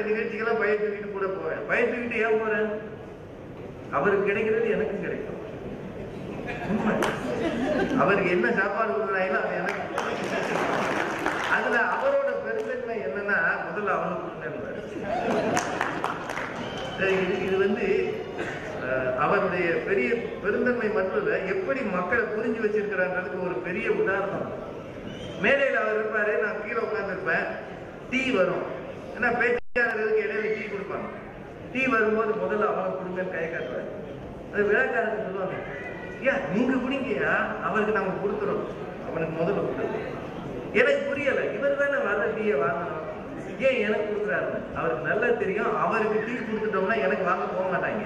நிகழ்ச்சிக்கெல்லாம் பயிர் தூக்கிட்டு கூட போவேன் பயிர் தூக்கிட்டு ஏன் போறேன் அவருக்கு கிடைக்கிறது எனக்கும் கிடைக்கும் உண்மை. அவருக்கு என்ன சாப்பாடு கொடுக்குறாங்களோ அது எனக்கு அதுல அவரோட பெருந்தன்மை என்னன்னா முதல்ல அவனுக்கு கொடுங்கன்னு சரி, இது இது வந்து அஹ், அவருடைய பெரிய பெருந்தன்மை மட்டும் இல்ல எப்படி மக்களை புரிஞ்சு வச்சிருக்கிறான்றதுக்கு ஒரு பெரிய உதாரணம் மேடையில் அவர் இருப்பாரு நான் கீழே உட்காந்துருப்பேன் டீ வரும் ஏன்னா பேச்சாளர்களுக்கு இடையில டீ கொடுப்பாங்க டீ வரும்போது முதல்ல அவனுக்கு கொடுங்கன்னு கை காட்டுவாரு அது விழாக்காரங்க சொல்லுவாங்க ஏன் நீங்க குடிங்கயா அவருக்கு நாம கொடுக்குறோம் அவனுக்கு முதல்ல கொடுக்குறோம் எனக்கு புரியல இவர் தானே வர டீயை வாங்கணும் ஏன் எனக்கு கொடுக்குறாரு அவருக்கு நல்லா தெரியும் அவருக்கு டீ கொடுத்துட்டோம்னா எனக்கு வாங்க போக மாட்டாங்க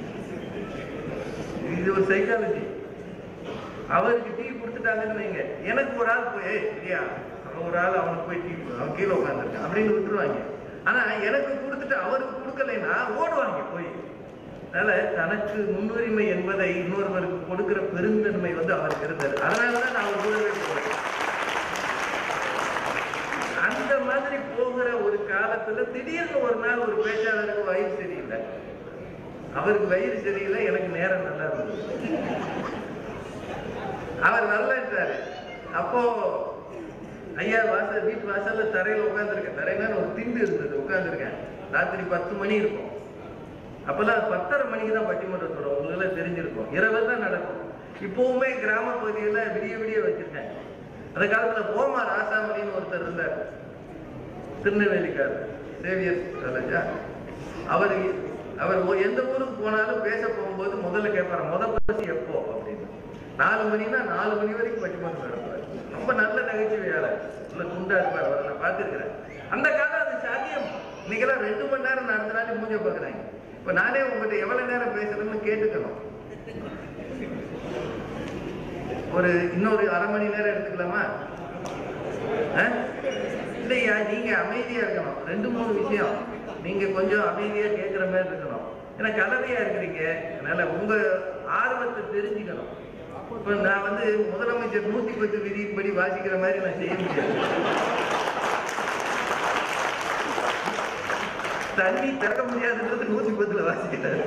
இது ஒரு சைக்காலஜி அவருக்கு டீ கொடுத்துட்டாங்கன்னு வைங்க எனக்கு ஒரு ஆள் போய் "ஏய், இல்லையா அவன் ஒரு ஆள் அவனுக்கு போய் டீ கொடு, அவன் கீழே உட்காந்துருக்கான் அப்படின்னு விட்டுருவாங்க ஆனா எனக்கு கொடுத்துட்டு அவருக்கு கொடுக்கலைன்னா ஓடுவாங்க போய் அதனால தனக்கு முன்னுரிமை என்பதை இன்னொருவருக்கு கொடுக்கிற பெருந்தன்மை வந்து அவருக்கு இருந்தது அதனாலதான் நான் அவர் கூடவே போறேன் அந்த மாதிரி போகிற ஒரு காலத்துல திடீர்னு ஒரு நாள் ஒரு பேச்சாளருக்கு வயிறு சரியில்லை அவருக்கு வயிறு சரியில்லை எனக்கு நேரம் நல்லா இருந்தது அவர் வரலன்றாரு அப்போ ஐயா வாசல் வீட்டு வாசல்ல தரையில உட்காந்துருக்கேன் தரையில ஒரு திண்டு இருந்தது உட்காந்துருக்கேன் ராத்திரி பத்து மணி இருக்கும் அப்பெல்லாம் பத்தரை மணிக்கு தான் பட்டிமன்றம் தொடரும் உங்களுக்கு எல்லாம் தெரிஞ்சிருக்கும் இரவு தான் நடக்கும் இப்பவுமே கிராம பகுதியில விடிய விடிய வச்சிருக்கேன் அந்த காலத்துல போமா ராசாமணின்னு ஒருத்தர் இருந்தார் திருநெல்வேலிக்காரர் சேவியர் காலேஜா அவர் அவர் ஒ- எந்த ஊருக்கு போனாலும் பேச போகும்போது முதல்ல கேட்பாரு முத பசி எப்போ அப்படின்னு நாலு மணினா நாலு மணி வரைக்கும் பட்டிமன்றம் நடப்பாரு ரொம்ப நல்ல நகைச்சுவையாளர் நல்ல குண்டா இருப்பார் அவரை நான் பார்த்திருக்கிறேன் அந்த காலம் அது சாத்தியம் இன்னைக்கெல்லாம் ரெண்டு மணி நேரம் நடத்தினாலும் மூஞ்ச பார்க்குறாங்க இப்ப நானே உங்ககிட்ட எவ்வளவு நேரம் பேசுறேன்னு கேட்டுக்கணும் ஒரு இன்னொரு அரை மணி நேரம் எடுத்துக்கலாமா ஆ? இல்லையா நீங்க அமைதியா இருக்கணும் ரெண்டு மூணு விஷயம் நீங்க கொஞ்சம் அமைதியா கேட்கிற மாதிரி இருக்கணும் ஏன்னா கலவையா இருக்கிறீங்க அதனால உங்க ஆர்வத்தை தெரிஞ்சுக்கணும் இப்ப நான் வந்து முதலமைச்சர் நூத்தி பத்து விதிப்படி வாசிக்கிற மாதிரி நான் செய்ய முடியாது தண்ணி திறக்க முடியாதுன்றது நூத்தி பத்துல வாசிக்கிறாரு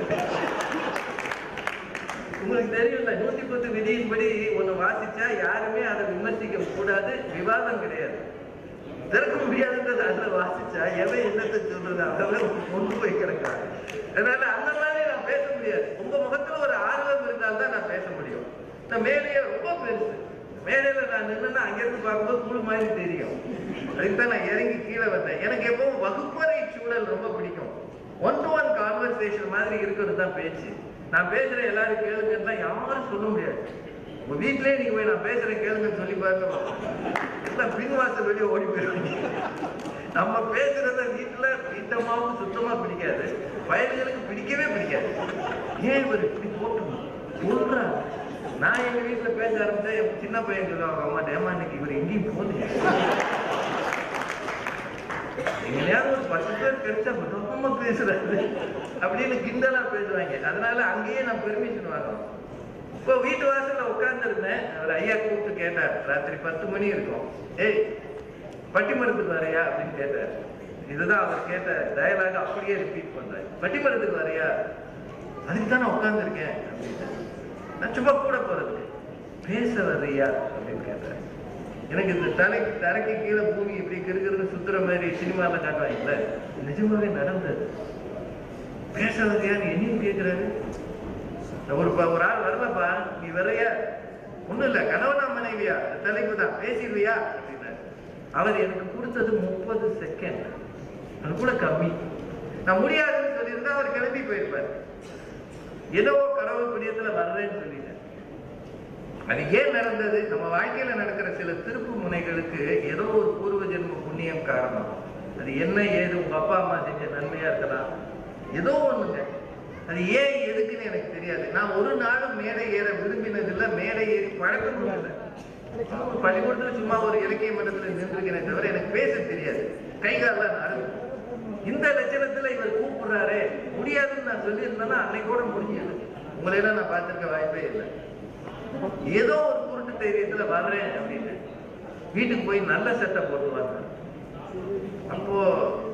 உங்களுக்கு தெரியும்ல நூத்தி பத்து விதியின்படி ஒண்ணு வாசிச்சா யாருமே அதை விமர்சிக்க கூடாது விவாதம் கிடையாது திறக்க முடியாதுன்றது அதுல வாசிச்சா எவன் என்னத்தை சொல்றது அவன் கொண்டு போய் கிடக்கிறான் அதனால அந்த மாதிரி நான் பேச முடியாது உங்க முகத்துல ஒரு ஆர்வம் இருந்தால் தான் நான் பேச முடியும் இந்த மேடையே ரொம்ப பெருசு மேடையில நான் நின்னுன்னா அங்கிருந்து பார்க்கும்போது கூழ் மாதிரி தெரியும் அதுக்கு தான் நான் இறங்கி கீழே வந்தேன் எனக்கு எப்பவும் வகுப்பறை சூழல் ரொம்ப பிடிக்கும் ஒன் டு ஒன் கான்வர்சேஷன் மாதிரி இருக்கிறது தான் பேச்சு நான் பேசுற எல்லாரும் கேளுங்கன்னா யாரும் சொல்ல முடியாது உங்க வீட்லயே நீங்க போய் நான் பேசுறேன் கேளுங்கன்னு சொல்லி பாருங்க எல்லாம் பின்வாசல் வெளியே ஓடி போயிடுவாங்க நம்ம பேசுறத வீட்டுல வீட்டமாவும் சுத்தமா பிடிக்காது வயல்களுக்கு பிடிக்கவே பிடிக்காது ஏன் இவர் இப்படி போட்டு சொல்றா நான் எங்க வீட்டுல பேச ஆரம்பிச்சா என் சின்ன பையன் சொல்லுவாங்க அம்மா ஏமா இன்னைக்கு இவர் எங்கேயும் போகுது எங்கேயாவது ஒரு பத்து பேர் கிடைச்சா ரொம்ப பேசுறாரு அப்படின்னு கிண்டலா பேசுவாங்க அதனால அங்கேயே நான் பெர்மிஷன் வாங்கணும் இப்போ வீட்டு வாசல்ல உட்கார்ந்துருந்தேன் அவர் ஐயா கூப்பிட்டு கேட்டார் ராத்திரி பத்து மணி இருக்கும் ஏய் பட்டிமரத்துக்கு வரையா அப்படின்னு கேட்டார் இதுதான் அவர் கேட்ட டயலாக் அப்படியே ரிப்பீட் பண்றாரு பட்டிமரத்துக்கு வரையா அதுக்கு தான் நான் உட்கார்ந்துருக்கேன் அப்படின்னு நான் சும்மா கூட போறதுக்கு பேச வர்றியா அப்படின்னு கேட்டார் எனக்கு இந்த தலைக்கு தரைக்கு கீழே பூமி இப்படி கிருகிருன்னு சுத்துற மாதிரி சினிமால காட்டுவாங்கல்ல நிஜமாவே நடந்தது பேச வர்றியான்னு என்னையும் கேட்கிறாரு ஒரு ப- ஒரு ஆள் வரலப்பா நீ வரையா ஒண்ணும் இல்ல கணவனா மனைவியா இந்த தலைப்பு தான் பேசிடுவியா அப்படின்னாரு அவர் எனக்கு கொடுத்தது முப்பது செகண்ட் அது கூட கம்மி நான் முடியாதுன்னு சொல்லியிருந்தா அவர் கிளம்பி போயிருப்பார் ஏதோ கடவுள் பிடியத்துல வர்றேன்னு சொல்லிட்டேன் அது ஏன் நடந்தது நம்ம வாழ்க்கையில நடக்கிற சில திருப்பு முனைகளுக்கு ஏதோ ஒரு பூர்வ ஜென்ம புண்ணியம் காரணம் அது என்ன ஏது உங்க அப்பா அம்மா செஞ்ச நன்மையா இருக்கலாம் ஏதோ ஒண்ணுங்க அது ஏன் எதுக்குன்னு எனக்கு தெரியாது நான் ஒரு நாளும் மேடை ஏற விரும்பினதில்லை மேடை ஏறி பழக்கம் இல்லை பள்ளிக்கூடத்துல சும்மா ஒரு இலக்கிய மன்றத்துல நின்றுக்கிறேன் தவிர எனக்கு பேச தெரியாது கை காலெல்லாம் நடுங்கும். இந்த லட்சணத்துல இவர் கூப்பிடுறாரு முடியாதுன்னு நான் சொல்லியிருந்தேன்னா அன்னைக்கு கூட முடிஞ்சது உங்களை எல்லாம் நான் பார்த்திருக்க வாய்ப்பே இல்லை ஏதோ ஒரு குருட்டு தைரியத்துல வர்றேன் அப்படின்னு வீட்டுக்கு போய் நல்ல சட்டை போட்டு வந்தேன் அப்போ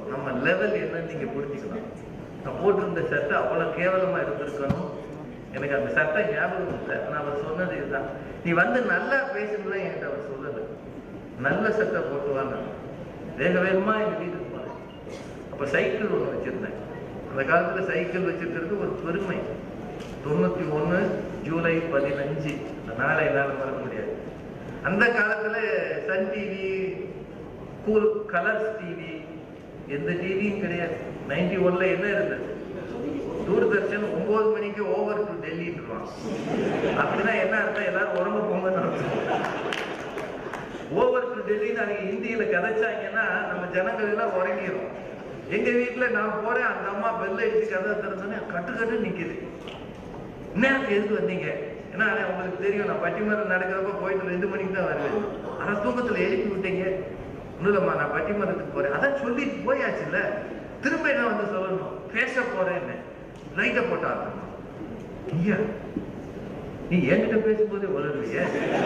நம்ம லெவல் என்னன்னு நீங்க புரிஞ்சுக்கலாம் நான் போட்டிருந்த சட்டை அவ்வளவு கேவலமா இருந்திருக்கணும் எனக்கு அந்த சட்டை ஞாபகம் இல்லை ஆனா அவர் சொன்னது இதுதான் நீ வந்து நல்லா பேசுனதுதான் என்கிட்ட அவர் சொல்லல நல்ல சட்டை போட்டு வாங்க வேக வேகமா எங்க வீட்டுக்கு போனேன் அப்ப சைக்கிள் ஒண்ணு வச்சிருந்தேன் அந்த காலத்துல சைக்கிள் வச்சிருக்கிறது ஒரு பெருமை தொண்ணூத்தி ஒண்ணு ஜூலை பதினஞ்சு அந்த நாளை என்னால மறக்க முடியாது அந்த காலத்துல Sun TV cool Colors TV எந்த டிவியும் கிடையாது நைன்டி ஒன்ல என்ன இருந்தது தூர்தர்ஷன் ஒன்பது மணிக்கு ஓவர் டு டெல்லின்றான் அப்படின்னா என்ன அர்த்தம் எல்லாரும் உடம்பு போங்கன்னு அர்த்தம் ஓவர் டு டெல்லின்னு அன்னைக்கு ஹிந்தியில கதைச்சாங்கன்னா நம்ம ஜனங்கள் எல்லாம் உறங்கிரும் எங்க வீட்டுல நான் போறேன் அந்த அம்மா பெல் அடிச்சு கதை திறந்தோன்னே கட்டு கட்டு நிக்குது இன்னும் எதுக்கு வந்தீங்க ஏன்னா உங்களுக்கு தெரியும் நான் பட்டிமரம் நடக்கிறப்ப போயிட்டு ரெண்டு மணிக்கு தான் வருவேன் ஆனா தூக்கத்துல எழுப்பி விட்டீங்க ஒண்ணும் இல்லம்மா நான் பட்டிமரத்துக்கு போறேன் அதான் சொல்லிட்டு போயாச்சுல்ல திரும்ப என்ன வந்து சொல்லணும் பேச போறேன்னு லைட்டை போட்டா ஐயா நீ என்கிட்ட பேசும்போது வளருவிய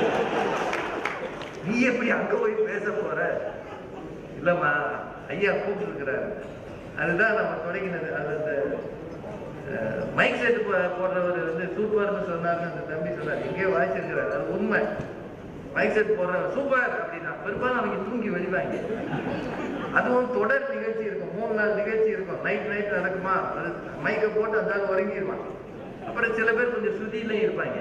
நீ எப்படி அங்க போய் பேச போற இல்லம்மா ஐயா கூப்பிட்டு இருக்கிறாரு அதுதான் நம்ம தொடங்கினது அது அந்த மைக் செட் போடுறவர் வந்து சூப்பர்னு சொன்னார்னு அந்த தம்பி சொன்னார் எங்கேயோ வாசிச்சிருக்கிறார் அது உண்மை மைக் செட் போடுறவர் சூப்பர் அப்படின்னா பெரும்பாலும் அவங்க தூங்கி வெளிவாங்க அதுவும் தொடர் நிகழ்ச்சி இருக்கும் மூணு நாள் நிகழ்ச்சி இருக்கும் நைட் நைட் நடக்குமா அது மைக்கை போட்டு அந்த ஆள் உறங்கிடுவான் அப்புறம் சில பேர் கொஞ்சம் சுதியிலையும் இருப்பாங்க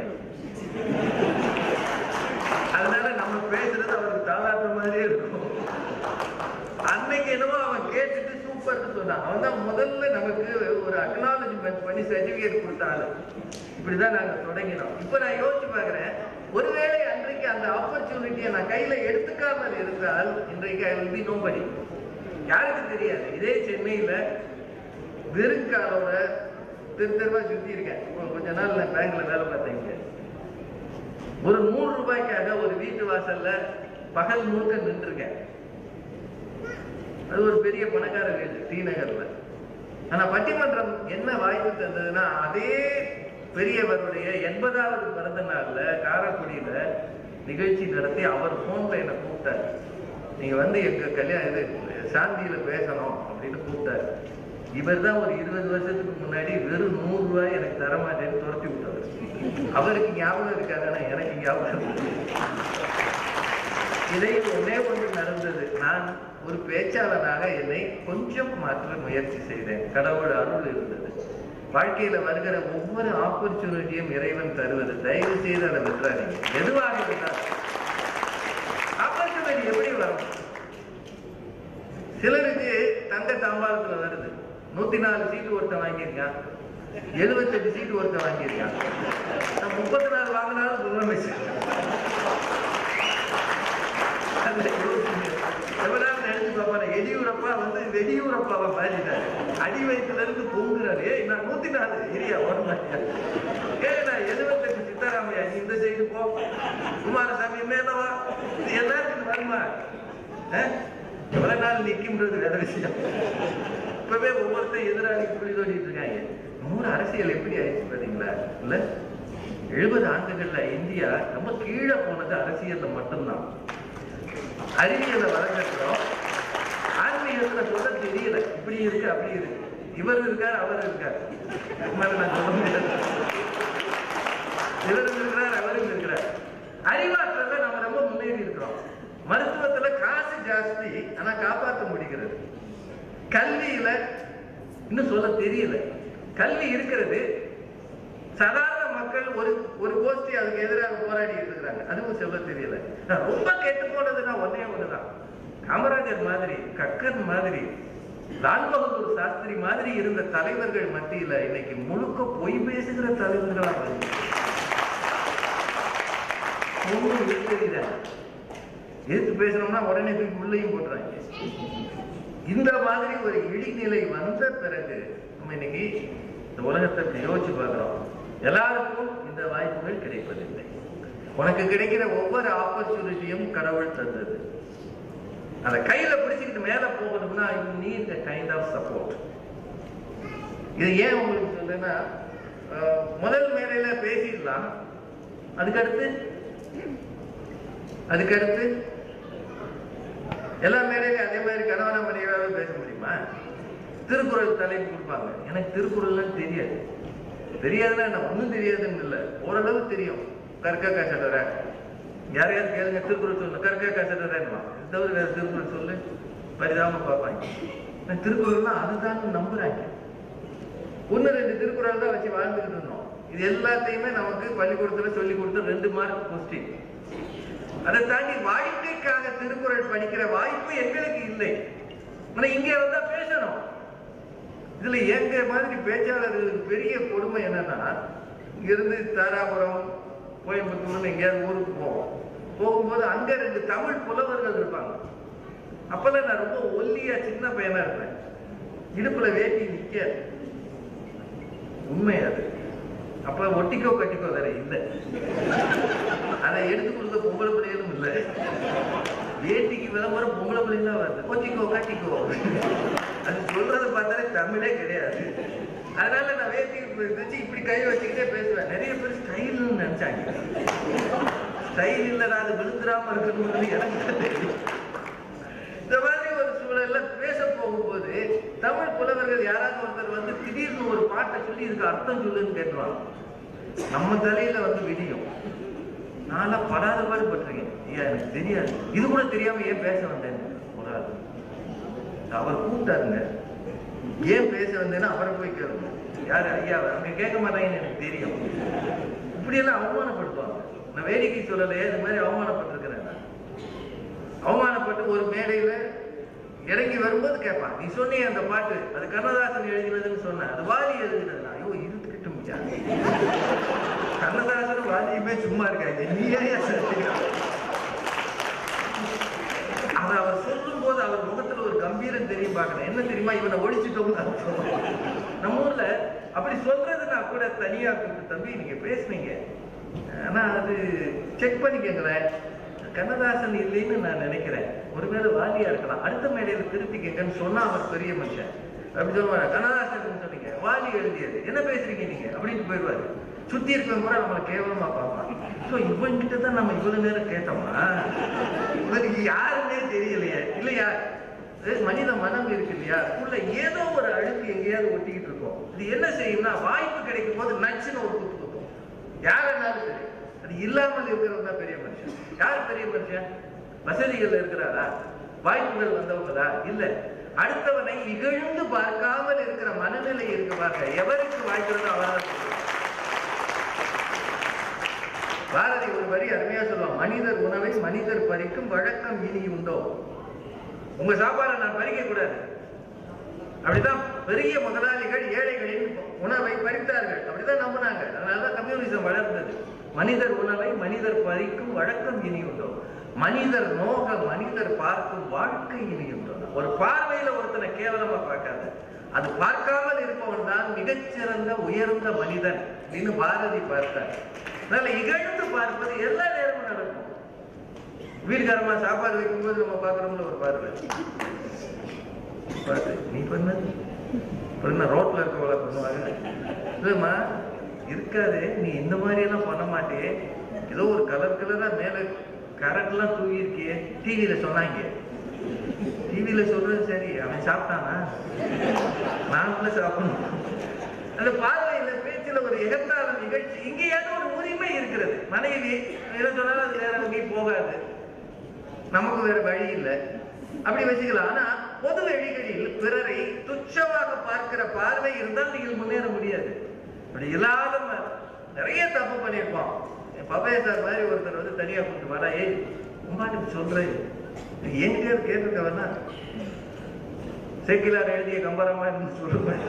அதனால நம்ம பேசுறது அவருக்கு தாளாட்டுற மாதிரியே இருக்கும் அன்னைக்கு என்னவோ அவன் கேட்டுட்டு சூப்பர்னு சொன்னான் அவன் தான் முதல்ல நமக்கு ஒரு அக்னாலஜ்மெண்ட் பண்ணி சர்டிபிகேட் கொடுத்தாரு இப்படிதான் நாங்க தொடங்கினோம் இப்ப நான் யோசிச்சு பார்க்கிறேன் ஒருவேளை அன்றைக்கு அந்த ஆப்பர்ச்சுனிட்டியை நான் கையில எடுத்துக்காமல் இருந்தால் இன்றைக்கு ஐ வில் பி நோபடி யாருக்கு தெரியாது இதே சென்னையில வெறுங்காலோட தெரு தெருவா சுத்தி இருக்கேன் இப்போ கொஞ்ச நாள் நான் பேங்க்ல வேலை பார்த்தேங்க ஒரு நூறு ரூபாய்க்காக ஒரு வீட்டு வாசல்ல பகல் முழுக்க நின்றுருக்கேன் அது ஒரு பெரிய பணக்கார வீடு டி நகர்ல ஆனா பட்டிமன்றம் என்ன வாய்ப்பு தந்ததுன்னா அதே பெரியவருடைய எண்பதாவது பிறந்த நாள்ல காரைக்குடியில நிகழ்ச்சி நடத்தி அவர் போன்ல என்ன கூப்பிட்டாரு நீங்க வந்து எங்க கல்யாணம் இது சாந்தியில பேசணும் அப்படின்னு கூப்பிட்டாரு இவர் தான் ஒரு இருபது வருஷத்துக்கு முன்னாடி வெறும் நூறு ரூபாய் எனக்கு தர மாட்டேன்னு துரத்தி விட்டவர் அவருக்கு ஞாபகம் இருக்காது ஆனா எனக்கு ஞாபகம் இருக்கு. இதை ஒன்னே ஒன்று நடந்தது நான் ஒரு பேச்சாளனாக என்னை கொஞ்சம் மாற்ற முயற்சி செய்தேன் கடவுள் அருள் இருந்தது வாழ்க்கையில வருகிற ஒவ்வொரு ஆப்பர்ச்சுனிட்டியும் இறைவன் தருவது தயவு செய்து அதை விட்டுறாதீங்க எதுவாக இருந்தாலும் ஆப்பர்ச்சுனிட்டி எப்படி வரும் சிலருக்கு தங்க தாம்பாளத்துல வருது நூத்தி நாலு சீட்டு ஒருத்தன் வாங்கியிருக்கான் எழுபத்தெட்டு சீட்டு ஒருத்தன் வாங்கியிருக்கான் நான் முப்பத்தி நாலு வாங்கினாலும் முதலமைச்சர் அந்த யோசனை. எவ்வளவு நினைச்சு பார்ப்பாரு எடியூரப்பா வந்து வெடியூரப்பாவை மாறிட்டாரு அடி வயிற்றுல இருந்து பொங்குறாரு ஏய் நான் நூத்தி நாலு இரியா ஒன்றாயா ஏ நான் எழுபத்தெட்டு சித்தாராமையா நீ இந்த சைடு போ குமாரசாமி மேலவா இது எல்லாருக்கும் வருமா அஹ்? எவ்வளவு நாள் நிக்கும்ன்றது வேற விஷயம் இப்பவே ஒவ்வொருத்தரும் எதிராளிக்கு புள்ளி தோண்டிட்டு இருக்காங்க நூறு அரசியல் எப்படி ஆயிடுச்சு பாத்தீங்களா இல்ல எழுபது ஆண்டுகள்ல இந்தியா ரொம்ப கீழே போனது அரசியல்ல மட்டும்தான் அறிவியலை வளர்ந்துட்டோம் ஆன்மீகத்துல சொல்ல தெரியல இப்படி இருக்கு அப்படி இருக்கு இவர் இருக்கார் அவர் இருக்கார் அதுக்கு மேல நான் சொல்ல முடியாது இவரும் இருக்கிறார் அவரும் இருக்கிறார் அறிவாற்றல நம்ம ரொம்ப முன்னேறி இருக்கிறோம் மருத்துவத்துல காசு ஜாஸ்தி ஆனா காப்பாற்ற முடிகிறது கல்வியில இன்னும் சொல்ல தெரியல கல்வி இருக்கிறது சாதாரண மக்கள் ஒரு ஒரு கோஷ்டி அதுக்கு எதிராக போராடிட்டு இருக்கிறாங்க அதுவும் சொல்ல தெரியல நான் ரொம்ப கெட்டு போனதுன்னா ஒன்னே ஒண்ணுதான் காமராஜர் மாதிரி கக்கன் மாதிரி லால் பகதூர் சாஸ்திரி மாதிரி இருந்த தலைவர்கள் மத்தியில இன்னைக்கு முழுக்க பொய் பேசுகிற தலைவர்களா வருது ஒண்ணும் இருக்கிறீர்கள் எதிர்த்து பேசணும்னா உடனே போய் உள்ளேயும் போட்டுறாங்க இந்த மாதிரி ஒரு இடிநிலை வந்த பிறகு நம்ம இன்னைக்கு இந்த உலகத்தை இப்படி யோசிச்சு பார்க்கிறோம் எல்லாருக்கும் இந்த வாய்ப்புகள் கிடைப்பதில்லை உனக்கு கிடைக்கிற ஒவ்வொரு ஆப்பர்ச்சுனிட்டியும் கடவுள் தந்தது அதை கையில பிடிச்சிக்கிட்டு மேல போகணும்னா you need kind of support இது ஏன் உங்களுக்கு சொல்றேன்னா அஹ், முதல் மேடையில பேசிடலாம் அதுக்கடுத்து அதுக்கடுத்து எல்லா மேடையிலும் அதே மாதிரி கணவன மனைவியாவே பேச முடியுமா திருக்குறள் தலைப்பு கொடுப்பாங்க எனக்கு திருக்குறள்லாம் தெரியாது தெரியாதுன்னா என்ன ஒன்றும் தெரியாதுன்னு இல்லை ஓரளவு தெரியும் கற்க கசடற யாரையாவது கேளுங்க திருக்குறள் சொல்லு கற்க கசடறேன்னுவான் இது தவிர வேற திருக்குறள் சொல்லு பரிதாபமா பார்ப்பாங்க நான் திருக்குறள்னா அதுதான் நம்புறாங்க ஒன்று ரெண்டு திருக்குறள் தான் வச்சு வாழ்ந்துக்கிட்டு இருந்தோம் இது எல்லாத்தையுமே நமக்கு பள்ளிக்கூடத்துல சொல்லி கொடுத்த ரெண்டு மார்க் கொஸ்டின் அதை தாண்டி வாழ்க்கைக்காக திருக்குறள் படிக்கிற வாய்ப்பு எங்களுக்கு இல்லை ஆனா இங்கே வந்தா பேசணும் இதுல எங்க மாதிரி பேச்சாளர்களுக்கு பெரிய கொடுமை என்னன்னா இங்கிருந்து தாராபுரம் கோயம்புத்தூர்னு எங்கேயாவது ஊருக்கு போவோம் போகும்போது அங்க ரெண்டு தமிழ் புலவர்கள் இருப்பாங்க அப்பெல்லாம் நான் ரொம்ப ஒல்லியா சின்ன பையனா இருப்பேன் இடுப்புல வேட்டி நிக்காது உண்மை அது அப்ப ஒட்டிக்கோ கட்டிக்கோ வேற இல்லை அதை எடுத்து கொடுத்த பொம்பளை பிள்ளைகளும் இல்லை வேட்டிக்கு விளம்பரம் பொம்பளை பிள்ளைங்க தான் வருது கொட்டிக்கோ கட்டிக்கோ அது சொல்றத பார்த்தாலே தமிழே கிடையாது அதனால நான் வேட்டி வச்சு இப்படி கை வச்சுக்கிட்டே பேசுவேன் நிறைய பேர் ஸ்டைல்னு நினைச்சாங்க ஸ்டைல் இல்லடா அது விழுந்துடாம இருக்கணும்னு எனக்கு தான் தெரியும் இந்த மாதிரி ஒரு சூழல்ல பேச போகும்போது தமிழ் புலவர்கள் யாராவது ஒருத்தர் வந்து திடீர்னு ஒரு பாட்டை சொல்லி இதுக்கு அர்த்தம் சொல்லுன்னு கேட்டுருவாங்க நம்ம தலையில வந்து விடியும் நான்லாம் படாத பாடுபட்டிருக்கேன் ஐயா எனக்கு தெரியாது இது கூட தெரியாம ஏன் பேச வந்தேன் ஒரு ஆள் அவர் கூப்பிட்டாருங்க ஏன் பேச வந்தேன்னா அவரை போய் கேளுங்க யாரு ஐயா அவங்க கேட்க மாட்டாங்கன்னு எனக்கு தெரியும் இப்படியெல்லாம் அவமானப்படுத்துவாங்க நான் வேடிக்கை சொல்லலையே இது மாதிரி அவமானப்பட்டிருக்கிறேன் நான் அவமானப்பட்டு ஒரு மேடையில இறங்கி வரும்போது கேட்பான் நீ சொன்னியே அந்த பாட்டு அது கண்ணதாசன் எழுதினதுன்னு சொன்ன அது வாலி எழுதினது ஐயோ இருந்துக்கிட்டும் கண்ணதாசனும் வாலியுமே சும்மா இருக்காங்க நீ ஏன் சத்தியம் அதை அவர் சொல்லும் போது அவர் முகத்துல ஒரு கம்பீரம் தெரியும் பார்க்கணும் என்ன தெரியுமா இவனை ஒழிச்சிட்டோம்னு அர்த்தம் நம்ம ஊர்ல அப்படி சொல்றதுன்னா கூட தனியா கூப்பிட்டு தம்பி நீங்க பேசுனீங்க ஆனா அது செக் பண்ணிக்கங்களேன் கண்ணதாசன் இல்லைன்னு நான் நினைக்கிறேன் ஒருவேளை வாலியா இருக்கலாம் அடுத்த மேடையில திருத்திக்கங்கன்னு சொன்னா அவர் பெரிய மனுஷன் அப்படி சொல்லுவாங்க கண்ணதாசன் சொன்னீங்க வாலி எழுதியது என்ன பேசுறீங்க நீங்க அப்படின்னு போயிடுவாரு சுத்தி இருக்கவங்க கூட நம்மளை கேவலமா பார்ப்பான் ஸோ இவன் கிட்ட தான் நம்ம இவ்வளவு நேரம் கேட்டோமா இவனுக்கு யாருன்னே தெரியலையே இல்லையா இது மனித மனம் இருக்கு இல்லையா உள்ள ஏதோ ஒரு அழுக்கு எங்கேயாவது ஒட்டிக்கிட்டு இருக்கும் இது என்ன செய்யும்னா வாய்ப்பு கிடைக்கும் போது நச்சுன்னு ஒரு குத்து குத்தும் யாருன்னாலும் சரி அது இல்லாமல் இருக்கிறவங்க தான் பெரிய மனுஷன் யார் பெரிய மனுஷன் வசதிகள் இருக்கிறாரா வாய்ப்புகள் வந்தவங்களா இல்ல அடுத்தவனை இகழ்ந்து பார்க்காமல் இருக்கிற மனநிலை இருக்கு பார்க்க எவருக்கு வாய்க்கிறதோ அவர்தான் பெரியவர். பாரதி ஒரு வரி அருமையா சொல்லுவான் மனிதர் உணவை மனிதர் பறிக்கும் வழக்கம் இனி உண்டோ உங்க சாப்பாடை நான் பறிக்க கூடாது அப்படிதான் பெரிய முதலாளிகள் ஏழைகளின் உணவை பறித்தார்கள் அப்படிதான் நம்பினாங்க அதனாலதான் கம்யூனிசம் வளர்ந்தது மனிதர் உணவை மனிதர் பறிக்கும் வழக்கம் இனி உண்டோ மனிதர் நோக மனிதர் பார்க்கும் வாழ்க்கை இனி உண்டோ ஒரு பார்வையில ஒருத்தனை கேவலமா பார்க்காத அது பார்க்காமல் இருப்பவன் தான் மிகச்சிறந்த உயர்ந்த மனிதன் அப்படின்னு பாரதி பார்த்தார் அதனால இகழ்ந்து பார்ப்பது எல்லா நேரமும் நடக்கும் வீட்டுக்காரமா சாப்பாடு வைக்கும்போது நம்ம பார்க்குறோம்ல ஒரு பார்வை பார்த்து நீ பண்ண பண்ண ரோட்ல இருக்கவள பண்ணுவாங்க இல்லம்மா இருக்காது நீ இந்த மாதிரி எல்லாம் பண்ண மாட்டே ஏதோ ஒரு கலர் கலரா மேல கரண்ட் எல்லாம் தூவி இருக்கியே டிவியில சொன்னாங்க டிவியில சொல்றது சரி அவன் சாப்பிட்டானா நாங்களும் சாப்பிடணும் அந்த பார்வையில பேச்சுல ஒரு எகத்தான நிகழ்ச்சி இங்கேயாவது ஒரு உரிமை இருக்கிறது மனைவி என்ன சொன்னாலும் அது வேற எங்கேயும் போகாது நமக்கு வேற வழி இல்லை அப்படி வச்சுக்கலாம் ஆனா பொது வழிகளில் பிறரை துச்சமாக பார்க்கிற பார்வை இருந்தால் நீங்கள் முன்னேற முடியாது அப்படி இல்லாத ம- நிறைய தப்பு பண்ணியிருப்போம் என் பப்பையா சார் மாதிரி ஒருத்தர் வந்து தனியா கூப்பிட்டு வரா ஏய் உமாட்டு சொல்றேன் எங்க கேட்டிருக்கவனா சேக்கிலார் எழுதிய கம்பரமா சொல்லுவேன்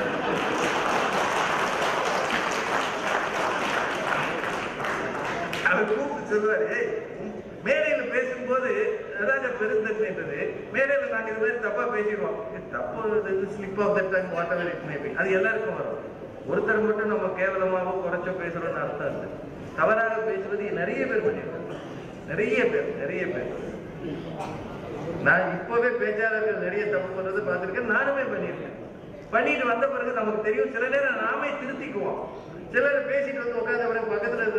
அவர் கூப்பிட்டு சொல்லுவாரு "ஏய், உம், மேடையில பேசும்போது அதாங்க பெருந்தன்மைன்றது மேடையில நாங்க இது மாதிரி தப்பா பேசிடுவோம் இது தப்பு slip of that tongue whatever it may be அது எல்லாருக்கும் வரும் ஒருத்தர் மட்டும் நம்ம கேவலமாவோ குறைச்சோ பேசுறோம்னு அர்த்தம் இல்லை தவறாக பேசுவது நிறைய பேர் பண்ணிருக்காங்க நிறைய பேர் நிறைய பேர் நான் இப்பவே பேச்சாளர்கள் நிறைய தப்பு பண்றது பார்த்திருக்கேன் நானுமே பண்ணியிருக்கேன் பண்ணிட்டு வந்த பிறகு நமக்கு தெரியும் சில நேரம் நாமே திருத்திக்குவோம் சிலர் பேசிட்டு வந்து உட்கார்ந்த பிறகு பக்கத்துல இருக்கிற பேச்சாளர்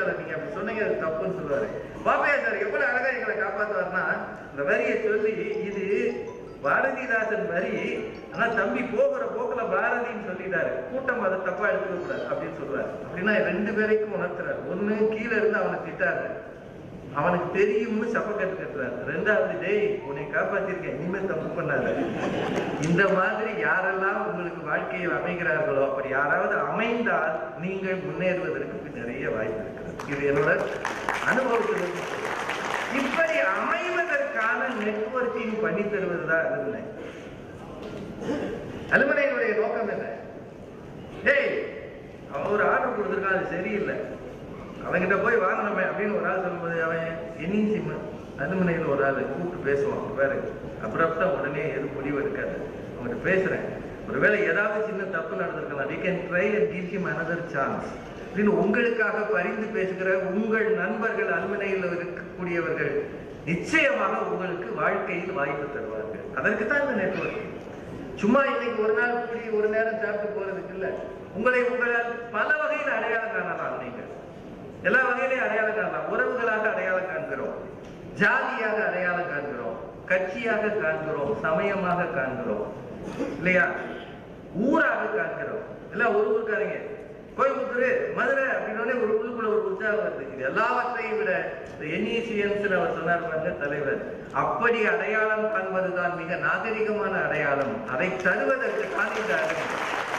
சார் நீங்க அப்படி சொன்னீங்க அது தப்புன்னு சொல்லுவாரு பாப்பையா சார் எவ்வளவு அழகா எங்களை காப்பாத்துவாருன்னா இந்த வரியை சொல்லி இது பாரதிதாசன் வரி ஆனா தம்பி போகிற போக்குல பாரதின்னு சொல்லிட்டாரு கூட்டம் அதை தப்பா எடுத்துக்க கூடாது அப்படின்னு சொல்லுவாரு அப்படின்னா ரெண்டு பேரையும் உணர்த்துறாரு ஒண்ணு கீழே இருந்து அவனை திட்டாரு அவனுக்கு தெரியும்னு சப்பக்கட்டு கட்டுறாரு ரெண்டாவது டேய் உன்னை காப்பாத்திருக்கேன் இனிமே தப்பு பண்ணாத இந்த மாதிரி யாரெல்லாம் உங்களுக்கு வாழ்க்கையில் அமைகிறார்களோ அப்படி யாராவது அமைந்தால் நீங்கள் முன்னேறுவதற்கு நிறைய வாய்ப்பு இருக்கிறது இது என்னோட அனுபவத்திலிருந்து சொல்றேன். இப்படி அமைவதற்கான நெட்வொர்க்கிங் பண்ணி தருவதுதான் அலுமினை அலுமினையினுடைய நோக்கம் என்ன டேய் அவன் ஒரு ஆர்டர் கொடுத்துருக்கான் அது சரியில்லை அவன்கிட்ட போய் வாங்கணுமே அப்படின்னு ஒரு ஆள் சொல்லும்போது அவன் என்னையும் சிம்ம அலுமினையில் ஒரு ஆள் கூப்பிட்டு பேசுவான் வேற அப்புறம் உடனே எதுவும் முடிவு எடுக்காது அவங்ககிட்ட பேசுறேன் ஒருவேளை ஏதாவது சின்ன தப்பு நடந்திருக்கலாம் we can try and give him another chance அப்படின்னு உங்களுக்காக பரிந்து பேசுகிற உங்கள் நண்பர்கள் அலுமினையில் இருக்கக்கூடியவர்கள் நிச்சயமாக உங்களுக்கு வாழ்க்கையில் வாய்ப்பு தருவார்கள் அதற்கு தான் இந்த நெட்வொர்க் சும்மா இன்னைக்கு ஒரு நாள் கூடி ஒரு நேரம் சாப்பிட்டு போறதுக்கு இல்ல உங்களை உங்களால் பல வகையில் அடையாளம் காணலாம் நீங்கள் எல்லா வகையிலையும் அடையாளம் காணலாம் உறவுகளாக அடையாளம் காண்கிறோம் ஜாதியாக அடையாளம் காண்கிறோம் கட்சியாக காண்கிறோம் சமயமாக காண்கிறோம் இல்லையா ஊராக காண்கிறோம் எல்லாம் ஒரு ஊருக்காரங்க கோயம்புத்தூர் மதுரை அப்படின்னு ஒரு உள்ளுக்குள்ள ஒரு உற்சாகம் வருது இது எல்லாவற்றையும் விட என்இசிஎன்ஸ் அவர் சொன்னார் பாருங்க தலைவர் அப்படி அடையாளம் காண்பதுதான் மிக நாகரிகமான அடையாளம் அதை தருவதற்கு தான் இந்த அடையாளம்